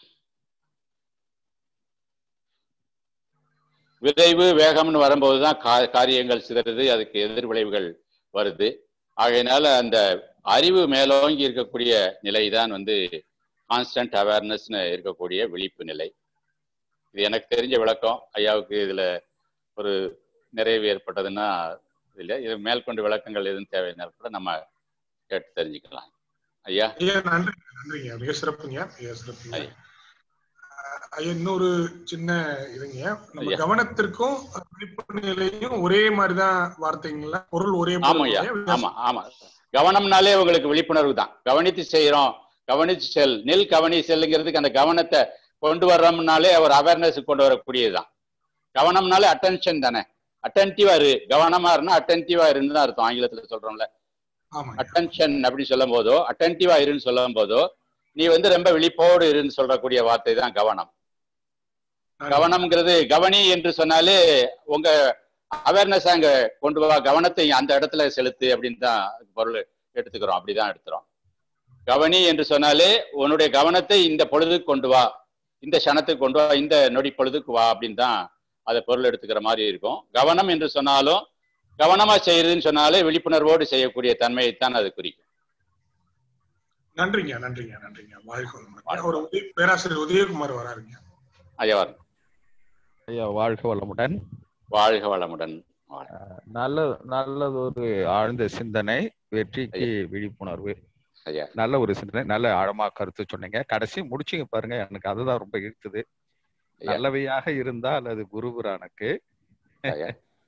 விரைவு வேகம்னு வரும்போது தான் கா காரியங்கள் சிதறுது அதுக்கு எதிர் விளைவுகள் வருது ஆகையினால அந்த அறிவு மேலோங்கி இருக்கக்கூடிய நிலை தான் வந்து கான்ஸ்டன்ட் அவேர்னஸ்னு இருக்கக்கூடிய விழிப்பு நிலை இது எனக்கு தெரிஞ்ச விளக்கம் ஐயாவுக்கு இதுல ஒரு நிறைவு ஏற்பட்டதுன்னா இல்லை இது மேற்கொண்டு விளக்கங்கள் எதுவும் தேவைன்னா கூட நம்ம கேட்டு தெரிஞ்சுக்கலாம் ஐயா ஐயா நன்றி நன்றிங்க மிக சிறப்புங்க மிக சிறப்புங்க ஐயா. அஹ் ஐயா இன்னொரு சின்ன இதுங்க நம்ம ஐயா. கவனத்திற்கும் விழிப்பு நிலையும் ஒரே மாதிரிதான் வார்த்தைங்களா பொருள் ஒரே ஆமா ஐயா பொருள் ஆமா ஆமா கவனம்னாலே உங்களுக்கு விழிப்புணர்வு தான் கவனித்து செய்யறோம் கவனிச்சு செல் நெல் கவனி செல்லுங்கிறதுக்கு அந்த கவனத்தை கொண்டு வர்றோம்னாலே ஒரு அவேர்னஸ் கொண்டு வரக்கூடியதுதான் கவனம்னாலே அட்டென்ஷன் தானே அட்டன்டிவா இரு கவனமா இருந்தா அட்டன்டிவா இருன்னு தான் அர்த்தம் ஆங்கிலத்துல சொல்றோம்ல ஆமா அட்டென்ஷன் அப்படின்னு சொல்லும் போதோ அட்டன்டிவா இருன்னு சொல்லும் போதோ நீ வந்து ரொம்ப விழிப்போடு இருன்னு சொல்லக்கூடிய வார்த்தை தான் கவனம் கவனம்ங்கிறது கவனி என்று சொன்னாலே உங்க அவேர்னஸ் அங்க கொண்டு வா கவனத்தை அந்த இடத்துல செலுத்து அப்படின்னு தான் பொருள் எடுத்துக்கிறோம் அப்படிதான் எடுத்துறோம் கவனி என்று சொன்னாலே உன்னுடைய கவனத்தை இந்த பொழுதுக்கு கொண்டு வா இந்த க்ஷணத்துக்கு கொண்டு வா இந்த நொடி பொழுதுக்கு வா அப்படின்னு தான் அதை பொருள் எடுத்துக்கிற மாதிரி இருக்கும் கவனம் என்று சொன்னாலும் கவனமா செய்யறதுன்னு சொன்னாலே விழிப்புணர்வோடு செய்யக்கூடிய தன்மையைத்தான் அது குறிக்கும் நன்றிங்க நன்றிங்க நன்றிங்க வாழ்க்கை வளமுடன். ஒரு உதய- பேராசிரியர் உதயகுமார் வராருங்க ஐயா வரும். ஐயா வாழ்க வளமுடன் வாழ்க வளமுடன் வாழ்க. நல்ல நல்லதொரு ஆழ்ந்த சிந்தனை வெற்றிக்கு விழிப்புணர்வு ஐயா நல்ல ஒரு சிந்தனை நல்ல ஆழமா கருத்து சொன்னீங்க கடைசி முடிச்சிங்க பாருங்க எனக்கு அதுதான் ரொம்ப இழுத்துது ஐயா. நல்லவையாக இருந்தால் அது குருபுரானுக்கு ஐயா.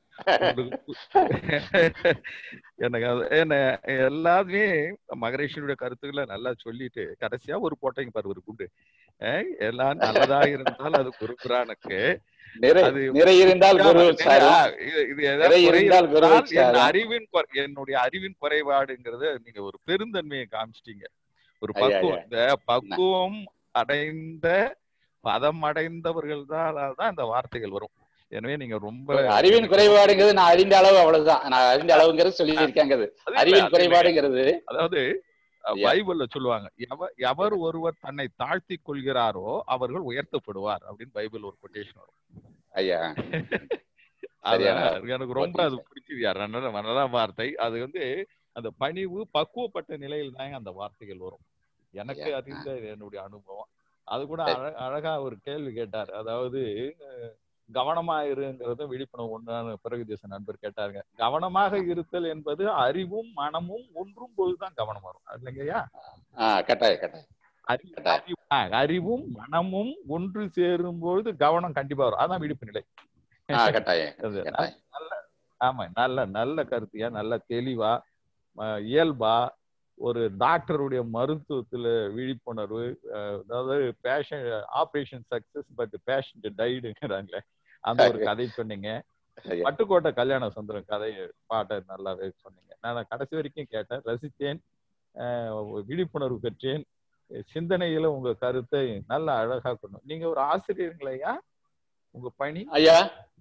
எனக்கு அது என்ன எல்லாமே மகரேஷனுடைய கருத்துக்களை நல்லா சொல்லிட்டு கடைசியா ஒரு போட்டீங்க பாரு ஒரு குண்டு அஹ் எல்லாம் நல்லதா இருந்தால் அது குருபுரானுக்கு நிறை அது நிறை இருந்தால் குரு சாரும் ஆ, இது- இது ஏதாவது நிறை குறை இருந்தால் குரு இருந்தால் என் சாரும். அறிவின் குறை- என்னுடைய அறிவின் குறைபாடுங்கிறத நீங்க ஒரு பெருந்தன்மையை காமிச்சிட்டீங்க ஒரு ஐயா, பக்குவம் ஐயா. இந்த பக்குவம் அடைந்த பதம் அடைந்தவர்கள் தான் தான் இந்த வார்த்தைகள் வரும் எனவே நீங்க ரொம்ப அறிவின் குறைபாடுங்கிறது நான் அறிந்த அளவு அவ்வளவுதான் நான் அறிந்த அளவுங்கிறது சொல்லியிருக்காங்க அது இல்ல, அறிவின் அது குறைபாடுங்கிறது அதாவது அஹ், ஐயா. பைபிள்ல சொல்லுவாங்க எவ- எவர் ஒருவர் தன்னை தாழ்த்தி கொள்கிறாரோ அவர்கள் உயர்த்தப்படுவார் அப்படின்னு பைபிள் ஒரு கொட்டேஷன் வரும் ஐயா அது சரியான எனக்கு ரொம்ப அது பிடிச்சது யார் நல்ல நல்ல வார்த்தை அது வந்து அந்த பணிவு பக்குவப்பட்ட நிலையில் தான் அந்த வார்த்தைகள் வரும் எனக்கு ஐயா. அறிந்த என்னுடைய அனுபவம் அது கூட சரி. அழ- அழகா ஒரு கேள்வி கேட்டார் அதாவது அஹ், கவனமா இருங்கிறதும் விழிப்புணர்வு ஒன்றான பிறகு தேச நண்பர் கேட்டாருங்க கவனமாக இருத்தல் என்பது அறிவும் மனமும் ஒன்றும் போதுதான் கவனம் வரும் அது இல்லைங்கய்யா ஆ கட்டாய கட்டாய அறி- கட்டாயம். அறிவு- ஆ, அறிவும் மனமும் ஒன்று சேரும் பொழுது கவனம் கண்டிப்பா வரும் அதான் விழிப்பு நிலை ஆ கட்டாயம் அது கட்டாயம் ஆமா நல்ல நல்ல கருத்தியா நல்ல தெளிவா ம- இயல்பா ஒரு டாக்டருடைய மருத்துவத்துல விழிப்புணர்வு அஹ், அதாவது patient operation success but patient டைடுங்கிறாங்களே அந்த ஒரு கதை சொன்னீங்க ஐயா. பட்டுக்கோட்டை கல்யாண சுந்தரம் கதையை பாட்டை நல்லாவே சொன்னீங்க நான் கடைசி வரைக்கும் கேட்டேன் ரசித்தேன் அஹ், விழிப்புணர்வு பெற்றேன் சிந்தனையில உங்க கருத்தை நல்ல அழகா கொண்டு நீங்க ஒரு ஆசிரியர்களையா உங்க பணி ஐயா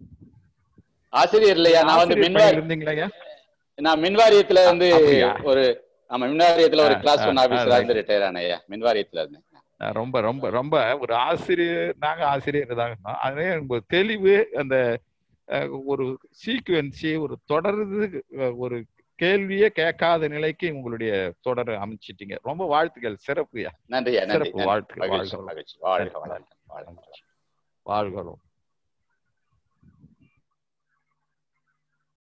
ஆசிரியர் இல்லையா நான் வந்து ஆசிரியர் மின்வாரி பணியில் இருந்தீங்களா நான் மின்வாரியத்துல வந்து அப்படியா? ஒரு ஆமா மின்வாரியத்துல ஒரு ஆ, கிளாஸ் ஆ, ஒன் ஆ, ஆபீசரா right. இருந்து ரிட்டையர் ஆனேன் ஐயா மின்வாரியத்துல இருந்தேன் நான் ரொம்ப ரொம்ப ரொம்ப ஒரு ஆசிரியர் நாங்க ஆசிரியர் தான் இருந்தோம். அதே ஒரு தெளிவு அந்த அஹ், ஒரு சீக்குவன்சி ஒரு தொடர்ந்து அஹ், ஒரு கேள்வியே கேட்காத நிலைக்கு உங்களுடைய தொடர் அமைச்சிட்டீங்க ரொம்ப வாழ்த்துக்கள் சிறப்புயா நன்றியா நன்றி சிறப்பு நன்றி. வாழ்த்துக்கள் மகிழ்ச்சி வாழ்க மகிழ்ச்சி வாழ்க வளர்க வாழ்க வளர்க. வாழ்களும்